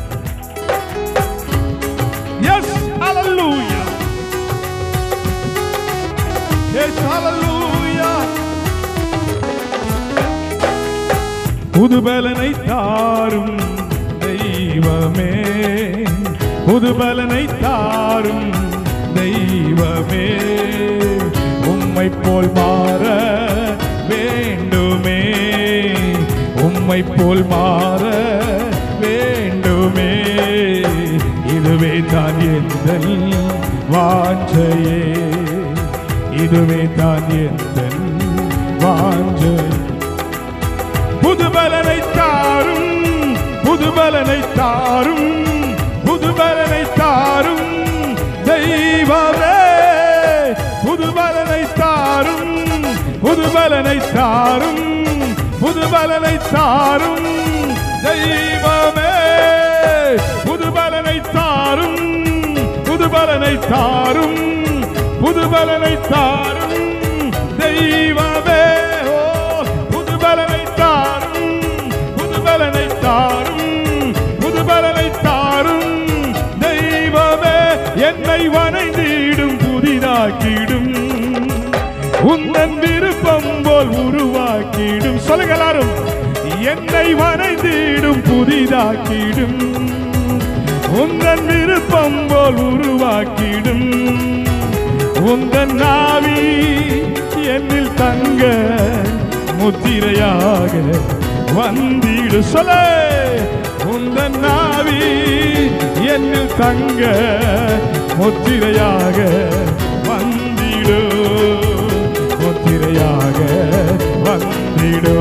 எஸ் ஹalleluya எஸ் ஹalleluya புதுபலனை தாரும் தெய்வமே புதுபலனை தாரும் தெய்வமே உம்மை போல் மாற வேண்டுமே உம்மை போல் மாற வேண்டுமே இதுவே தான் எந்த வாஞ்சையே இதுவே தான் எந்த வாஞ்சை புதுபலனை தாரும் புதுபலனை தாரும் புதுபலனை தாரும் தெய்வமே புதுபலனை தாரும் புதுபலனை தாரும் புதுபலனை தாரும் தெய்வமே புதுபலனை தாரும் புதுபலனை தாரும் புதுபலனை தாரும் தெய்வமே ஓ புதுபலனை தாரும் புதுபலனை தாரும் புதுபலனை தாரும் தெய்வமே என்னை வணைந்திடும் புதிதாக்கிடும் உந்தன் விருப்பம் போல் உருவாக்கிடும் சொல்லுங்க எல்லாரும் என்னை வணைந்திடும் புதிதாக்கிடும் உந்தன் விருப்பம் போல் உருவாக்கிடும் உந்தன் நாவி என்னில் தங்க முத்திரையாக வந்திடு சொல்ல உந்தன் நாவி என்னில் தங்க முத்திரையாக வந்திடு முத்திரையாக வந்திடு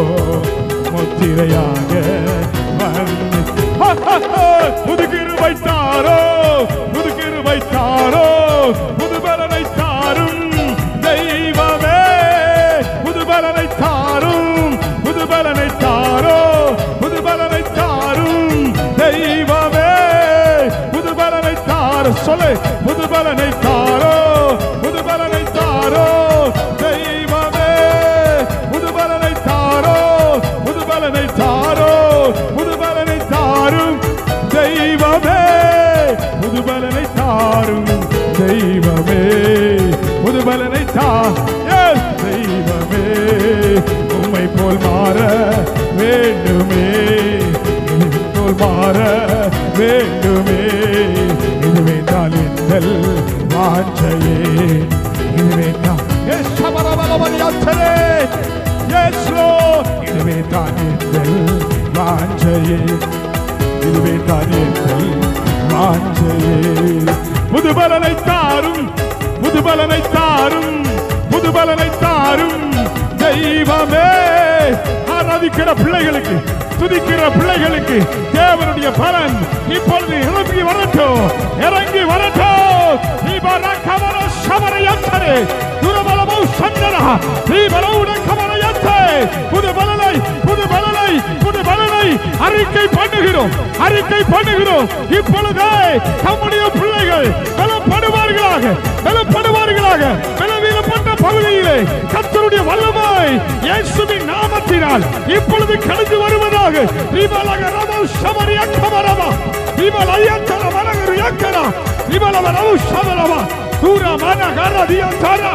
முத்திரையாக வந்து புதுகிரு வைத்தாரோ புதுகிரு வைத்தாரோ புதுபலனை தாரும் தெய்வமே புதுபலனை தாரும் புதுபலனை தாரோ புதுபலனை தாரும் தெய்வமே புதுபலனை தாரு சொல்லு புதுபலனை தாரோ புதுபலனை தாரோ தெய்வமே புதுபலனை தாரோ புதுபலனை தாரோ புதுபலனை தாரும் தெய்வமே புதுபலனை தாரும் தெய்வமே புதுபலனை தா Yes, தெய்வமே உம்மை போல் மாற வேண்டுமே என்னை போல் மாற வேண்டுமே இதுவே தான் எங்கள் வாஞ்சையே இதுவே தான் Yes, சபரபலபலியாச்சலே. Yes, Lord. இதுவே தான் எங்கள் வாஞ்சையே இதுவே தான் எங்கள் வாஞ்சையே புதுபலனை தாரும் புதுபலனை தாரும் புதுபலனை தாரும் தெய்வமே ஆராதிக்கிற பிள்ளைகளுக்கு துதிக்கிற பிள்ளைகளுக்கு தேவனுடைய பலன் இப்பொழுது இறங்கி வரட்டும் இறங்கி வரட்டும் தீபர கமர சமரையத்தரே துரபலமோ சந்தனா தீபரவுட கமரையத்தே புது பலனை புது பலனை புது பலனை அறிக்கை பண்ணுகிறோம் அறிக்கை பண்ணுகிறோம் இப்பொழுதே நம்முடைய பிள்ளைகள் பலப்படுவார்களாக பலப்படுவார்களாக பலவீனப்பட்ட பகுதியிலே கர்த்தருடைய வல்லமாய் இயேசுவின் நாமத்தினால் இப்பொழுது கடந்து வருவதாக தீபலக ரமோ சமரிய கமரமா தீபல ஐயத்தர மனகரு யக்கரா தீபல ரமோ சமரமா தூர மனகர தியந்தரா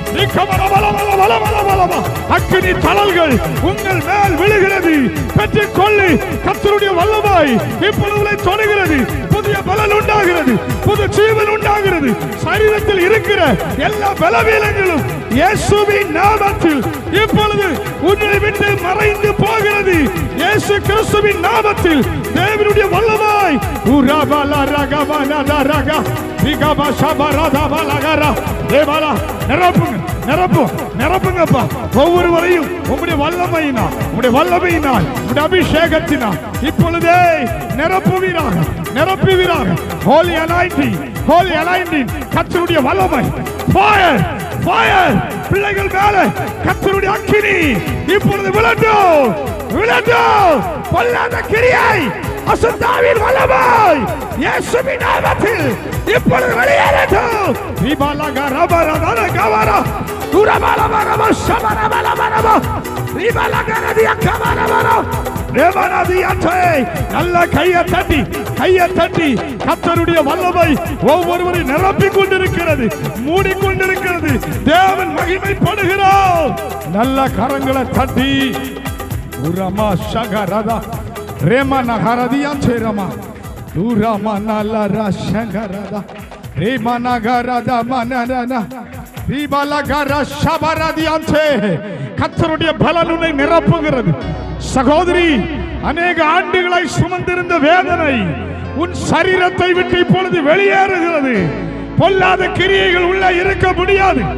அக்கினி தளல்கள் உங்கள் மேல் விழுகிறது பெற்றுக் கொள்ளி கத்தருடைய வல்லமாய் இப்பொழுது தொடுகிறது புதிய பலன் உண்டாகிறது புது ஜீவன் உண்டாகிறது சரீரத்தில் இருக்கிற எல்லா பலவீனங்களும் இயேசுவின் நாமத்தில் இப்பொழுது உன்னை விட்டு மறைந்து போகிறது இயேசு கிறிஸ்துவின் நாமத்தில் தேவனுடைய வல்லமாய் உரபல ரகவனத ரக விகப சபரத பலகர தேவலா நிரப்புங்க நிரப்பும் நிரப்புங்கப்பா ஒவ்வொருவரையும் உங்களுடைய வல்லமையினால் உங்களுடைய வல்லமையினால் உங்களுடைய அபிஷேகத்தினால் இப்பொழுதே நிரப்புவீராக நிரப்புவீராக ஹோலி அனாயிட்டி ஹோலி அனாயிண்டின் கத்தருடைய வல்லமை ஃபயர் ஃபயர் பிள்ளைகள் மேல கத்தருடைய அக்கினி இப்பொழுது விழட்டும் விழட்டும் பொல்லாத கிரியை அசுத்தாவின் வல்லமாய் இயேசுவின் நாமத்தில் இப்பொழுது வெளியேறட்டும் விபலக ரபரதன கவர துரபலபரப சபரபலபரப விபலக ரதிய கவரபர தேவனதியத்தை நல்ல கையை தட்டி கையை தட்டி கத்தருடைய வல்லமை ஒவ்வொருவரை நிரப்பிக் கொண்டிருக்கிறது மூடிக்கொண்டிருக்கிறது தேவன் மகிமைப்படுகிறோம் நல்ல கரங்களை தட்டி உரமா சகரதா ரேமா நகரதியாச்சே ரமா தூரமா நலரா சங்கரதா ரேமா நகரதா மனரனா தீபலகர சபரதியாச்சே கத்தருடைய பலன் உன்னை நிரப்புகிறது சகோதரி அநேக ஆண்டுகளை சுமந்திருந்த வேதனை உன் சரீரத்தை விட்டு இப்பொழுது வெளியேறுகிறது பொல்லாத கிரியைகள் உள்ள இருக்க முடியாது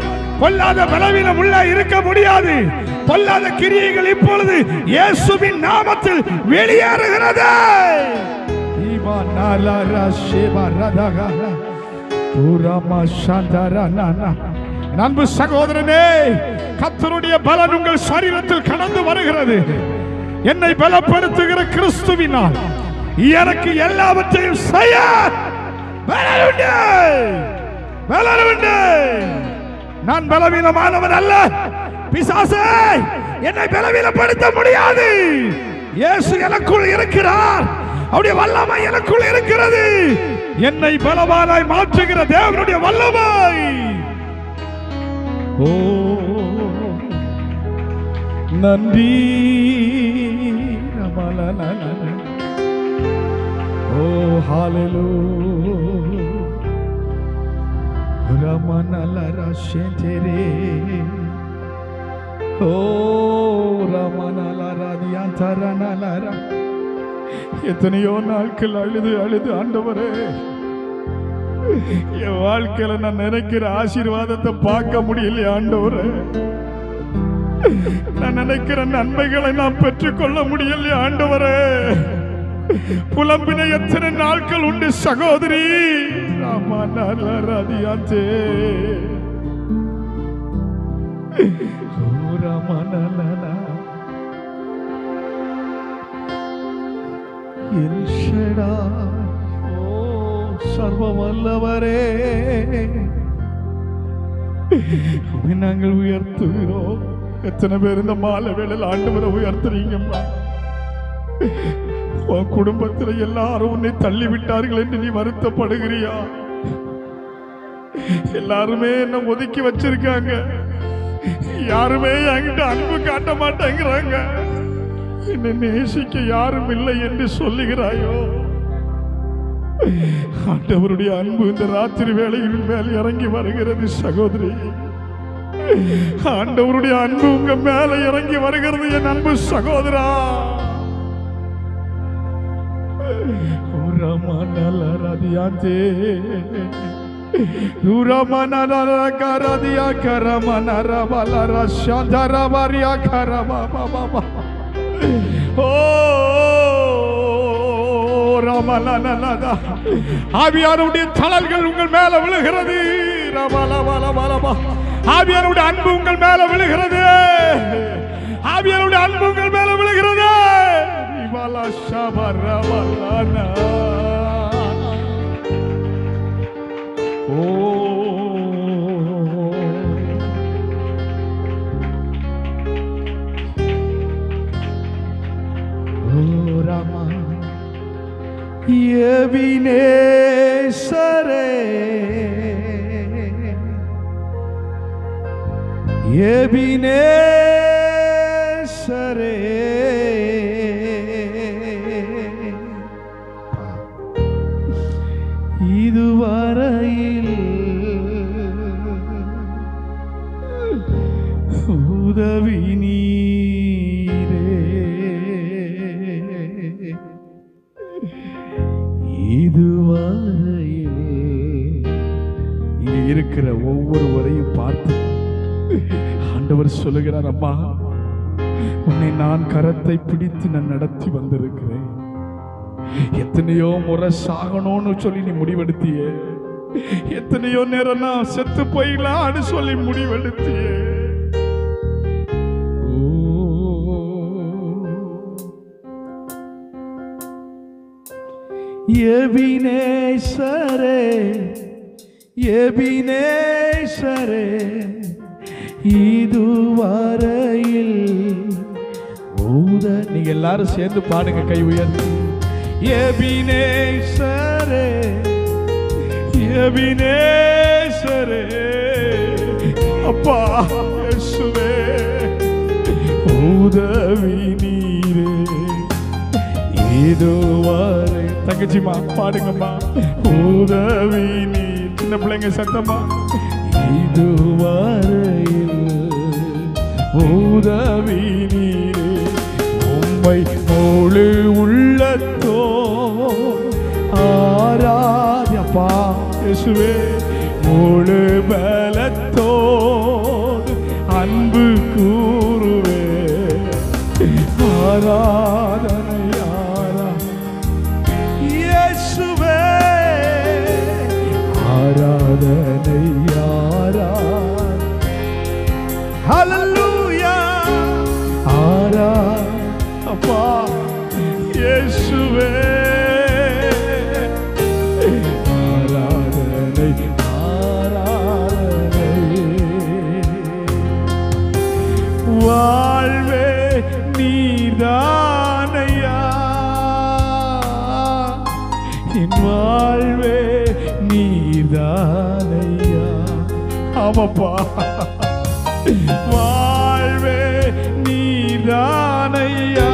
பொல்லாத பலவீனம் உள்ள இருக்க முடியாது பொல்லாத கிரியைகள் இப்பொழுது இயேசுவின் நாமத்தில் வெளியேறுகிறது ஈவா நாலாரா ஷேபா ரதகாரா. பூராமா சாந்தாரா நானா. என் அன்பு சகோதரனே கத்தருடைய பலன் உங்கள் சரீரத்தில் கடந்து வருகிறது என்னை பலப்படுத்துகிற கிறிஸ்துவினால் எனக்கு எல்லாவற்றையும் செய்ய பலன் உண்டு. பலன் உண்டு. நான் பலவீனமானவன் அல்ல பிசாசே என்னை பலவீனப்படுத்த முடியாது இயேசு எனக்குள் இருக்கிறார் அவருடைய வல்லமை எனக்குள் இருக்கிறது என்னை பலவானாய் மாற்றுகிற தேவனுடைய வல்லமை ஓ நன்றி ரமலலலல. ஓ ஹalleluya ரமனலர ஷெதரே ஓ ரமனலர தியாந்தரனலர எத்தனையோ நாட்கள் அழுது அழுது ஆண்டவரே என் வாழ்க்கையில நான் நினைக்கிற ஆசீர்வாதத்தை பார்க்க முடியல ஆண்டவரே நான் நினைக்கிற நன்மைகளை நான் பெற்றுக்கொள்ள முடியல ஆண்டவரே புலம்பின எத்தனை நாட்கள் உண்டு சகோதரி ராமநாதியாச்சே ராமநாதனா எல்ஷடா ஓ சர்வ வல்லவரே உம்மை நாங்கள் உயர்த்துகிறோம் எத்தனை பேர் இந்த மாலை வேளையில் ஆண்டவரை உயர்த்துறீங்கம்மா உன் குடும்பத்தில் எல்லாரும் உன்னை தள்ளி விட்டார்கள் என்று நீ வருத்தப்படுகிறியா எல்லாருமே என்ன ஒதுக்கி வச்சிருக்காங்க யாருமே என்கிட்ட அன்பு காட்ட மாட்டேங்கிறாங்க என்னை நேசிக்க யாரும் இல்லை என்று சொல்லுகிறாயோ ஆண்டவருடைய அன்பு இந்த ராத்திரி வேளையில் மேல் இறங்கி வருகிறது சகோதரி ஆண்டவருடைய அன்பு உங்க மேல இறங்கி வருகிறது என் அன்பு சகோதரா ரமணலரதியாந்தே ரமணலரகரதியா கரமணரபலர சந்தரபரியா கரபபபப ஓ ரமலலலதா ஆவியாருடைய தளல்கள் உங்கள் மேல விழுகிறது ரமலபலபலபா ஆவியாருடைய அன்பு உங்கள் மேல விழுகிறது ஆவியாருடைய அன்பு உங்கள் மேல விழுகிறது ரிவல ஷபரவலனா. ஓ ஓ ராமா எபினேசரே எபினேசரே இதுவரையில் உதவி நீரே இதுவரையில் இங்க இருக்கிற ஒவ்வொருவரையும் பார்த்து ஆண்டவர் சொல்லுகிறார் அம்மா உன்னை நான் கரத்தை பிடித்து நான் நடத்தி வந்திருக்கிறேன் எத்தனையோ முறை சாகணும்னு சொல்லி நீ முடிவெடுத்தியே எத்தனையோ நேரம் நான் செத்து போயிடலான்னு சொல்லி முடிவெடுத்தியே எபினேசரே எபினேசரே இதுவரையில் ஊத நீங்க எல்லாரும் சேர்ந்து பாடுங்க கை உயர்த்தி எபினேசரே எபினேசரே அப்பா இயேசுவே உதவி நீரே இதுவரை தங்கச்சிமா பாடுங்கம்மா உதவி நீ சின்ன பிள்ளைங்க சத்தமா இதுவரையில் உதவி நீரே உம்மை முழு உள்ளத்தோ ஆராதியப்பா இயேசுவே முழு பலத்தோ அன்பு கூறுவே ஆராதனை ஆரா இயேசுவே ஆராதனை ஆரா ஹalleluya ஆரா அப்பா இயேசுவே ஆராதனை ஆராதனை வாழ்வே நீதானையா என் வாழ்வே நீதானையா ஆமாப்பா வாழ்வே நீதானையா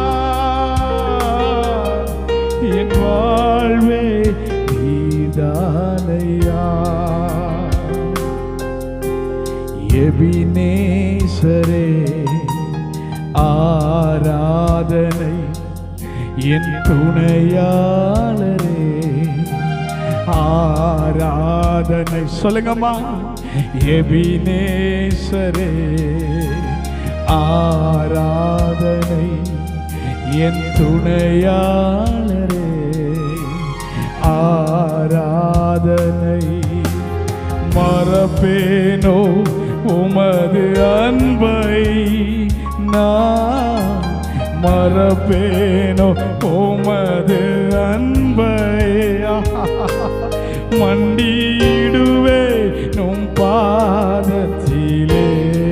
என் வாழ்வே நீதானையா எபினேசரே ஆராதனை என் துணையாளரே ஆராதனை சொல்லுங்கம்மா எபினேசரே ஆராதனை என் துணையாளரே ஆராதனை மறப்பேனோ உமது அன்பை நான் மறப்பேனோ உமது அன்பை மண்டிடுவே நும் பாதத்திலே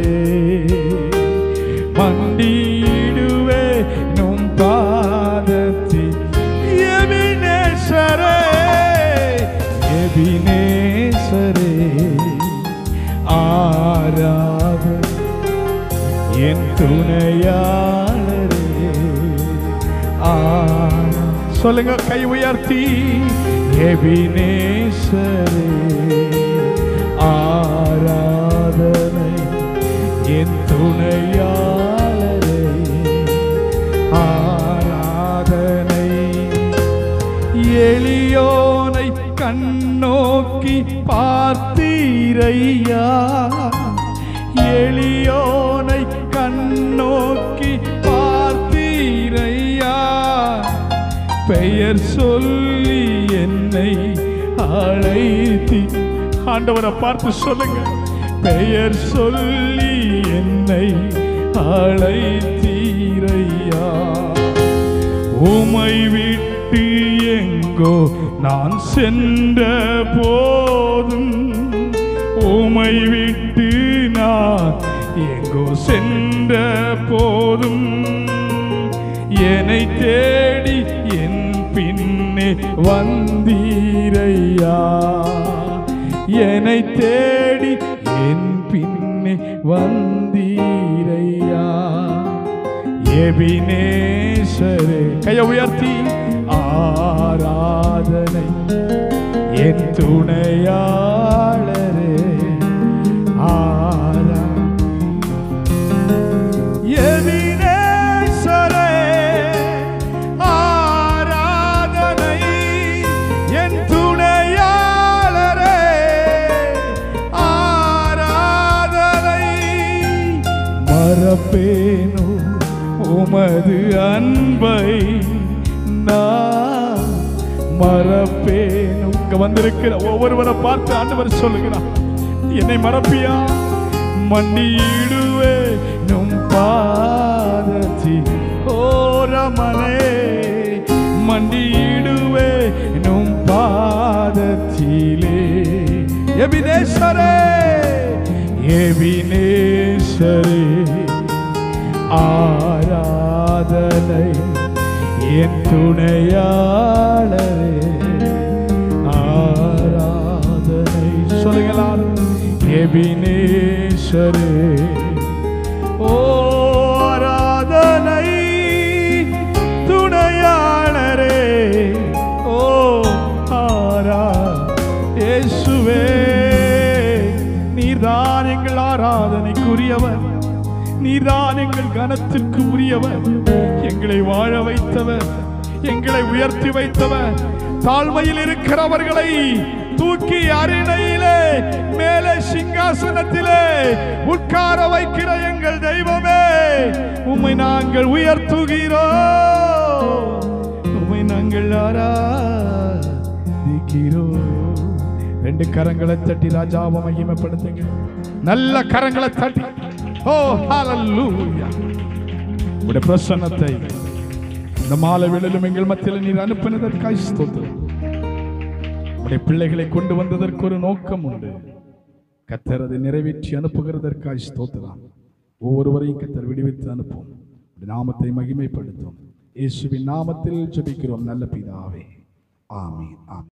மண்டிடுவே நும் பாதத்தில் எபினேசரே எபினேசரே ஆராத என் துணையாளரே ஆரா சொல்லுங்க கை உயர்த்தி எபினேசரே ஆராதனை என் துணையாளரே ஆராதனை எளியோனை கண்ணோக்கி பார்த்தீரையா எளியோனை கண்ணோக்கி பார்த்தீரையா பெயர் சொல்லி என்னை அழைத்தி ஆண்டவரை பார்த்து சொல்லுங்க பெயர் சொல்லி என்னை அழைத்தீரையா உமை விட்டு எங்கோ நான் சென்ற போதும் உமை விட்டு நான் எங்கோ சென்ற போதும் என்னை தேடி என் பின்னே வந்தீரையா என்னை தேடி என் பின்னே வந்தீரையா எபினேசரே கையை உயர்த்தி ஆராதனை என் துணையாளரே ஆரா எபினேசரே ஆராதனை என் துணையாளரே ஆராதனை மறப்பேனோ உமது அன்பை நான் மறப்பேனோ இங்க வந்திருக்கிற ஒவ்வொருவரை பார்த்து ஆண்டவர் சொல்லுகிறார் என்னை மறப்பியா மண்டியிடுவே நும் பாதத்தி ஓரமலே மண்டியிடுவே நும் பாதத்திலே எபினேஸ்வரே எபினேஸ்வரே ஆராதனை என் துணையாளரே ஆராதனை சொல்லுங்களால் எபினேஸ்வரே ஓ ஆராதனை துணையாளரே ஓ ஆரா இயேசுவே நீர்தான் எங்கள் ஆராதனைக்குரியவர் நீர்தான் எங்கள் கனத்திற்கு உரியவர் எங்களை வாழ வைத்தவர் எங்களை உயர்த்தி வைத்தவர் தாழ்மையில் இருக்கிறவர்களை தூக்கி அரிணையிலே மேலே சிங்காசனத்திலே உட்கார வைக்கிற எங்கள் தெய்வமே உம்மை நாங்கள் உயர்த்துகிறோம் உம்மை நாங்கள் ஆராதிக்கிறோம் ரெண்டு கரங்களை தட்டி ராஜாவை மகிமைப்படுத்துங்க நல்ல கரங்களை தட்டி ஓ ஹalleluya உடைய பிரசன்னத்தை இந்த மாலை வேளையிலும் எங்கள் மத்தியில் நீர் அனுப்பினதற்காய் ஸ்தோத்திரம் உடைய பிள்ளைகளை கொண்டு வந்ததற்கு ஒரு நோக்கம் உண்டு கத்தர் அதை நிறைவேற்றி அனுப்புகிறதற்காய் ஸ்தோத்திரம் ஒவ்வொருவரையும் கத்தர் விடுவித்து அனுப்பும் உடைய நாமத்தை மகிமைப்படுத்தும் இயேசுவின் நாமத்தில் ஜெபிக்கிறோம் நல்ல பிதாவே ஆமென் ஆமென்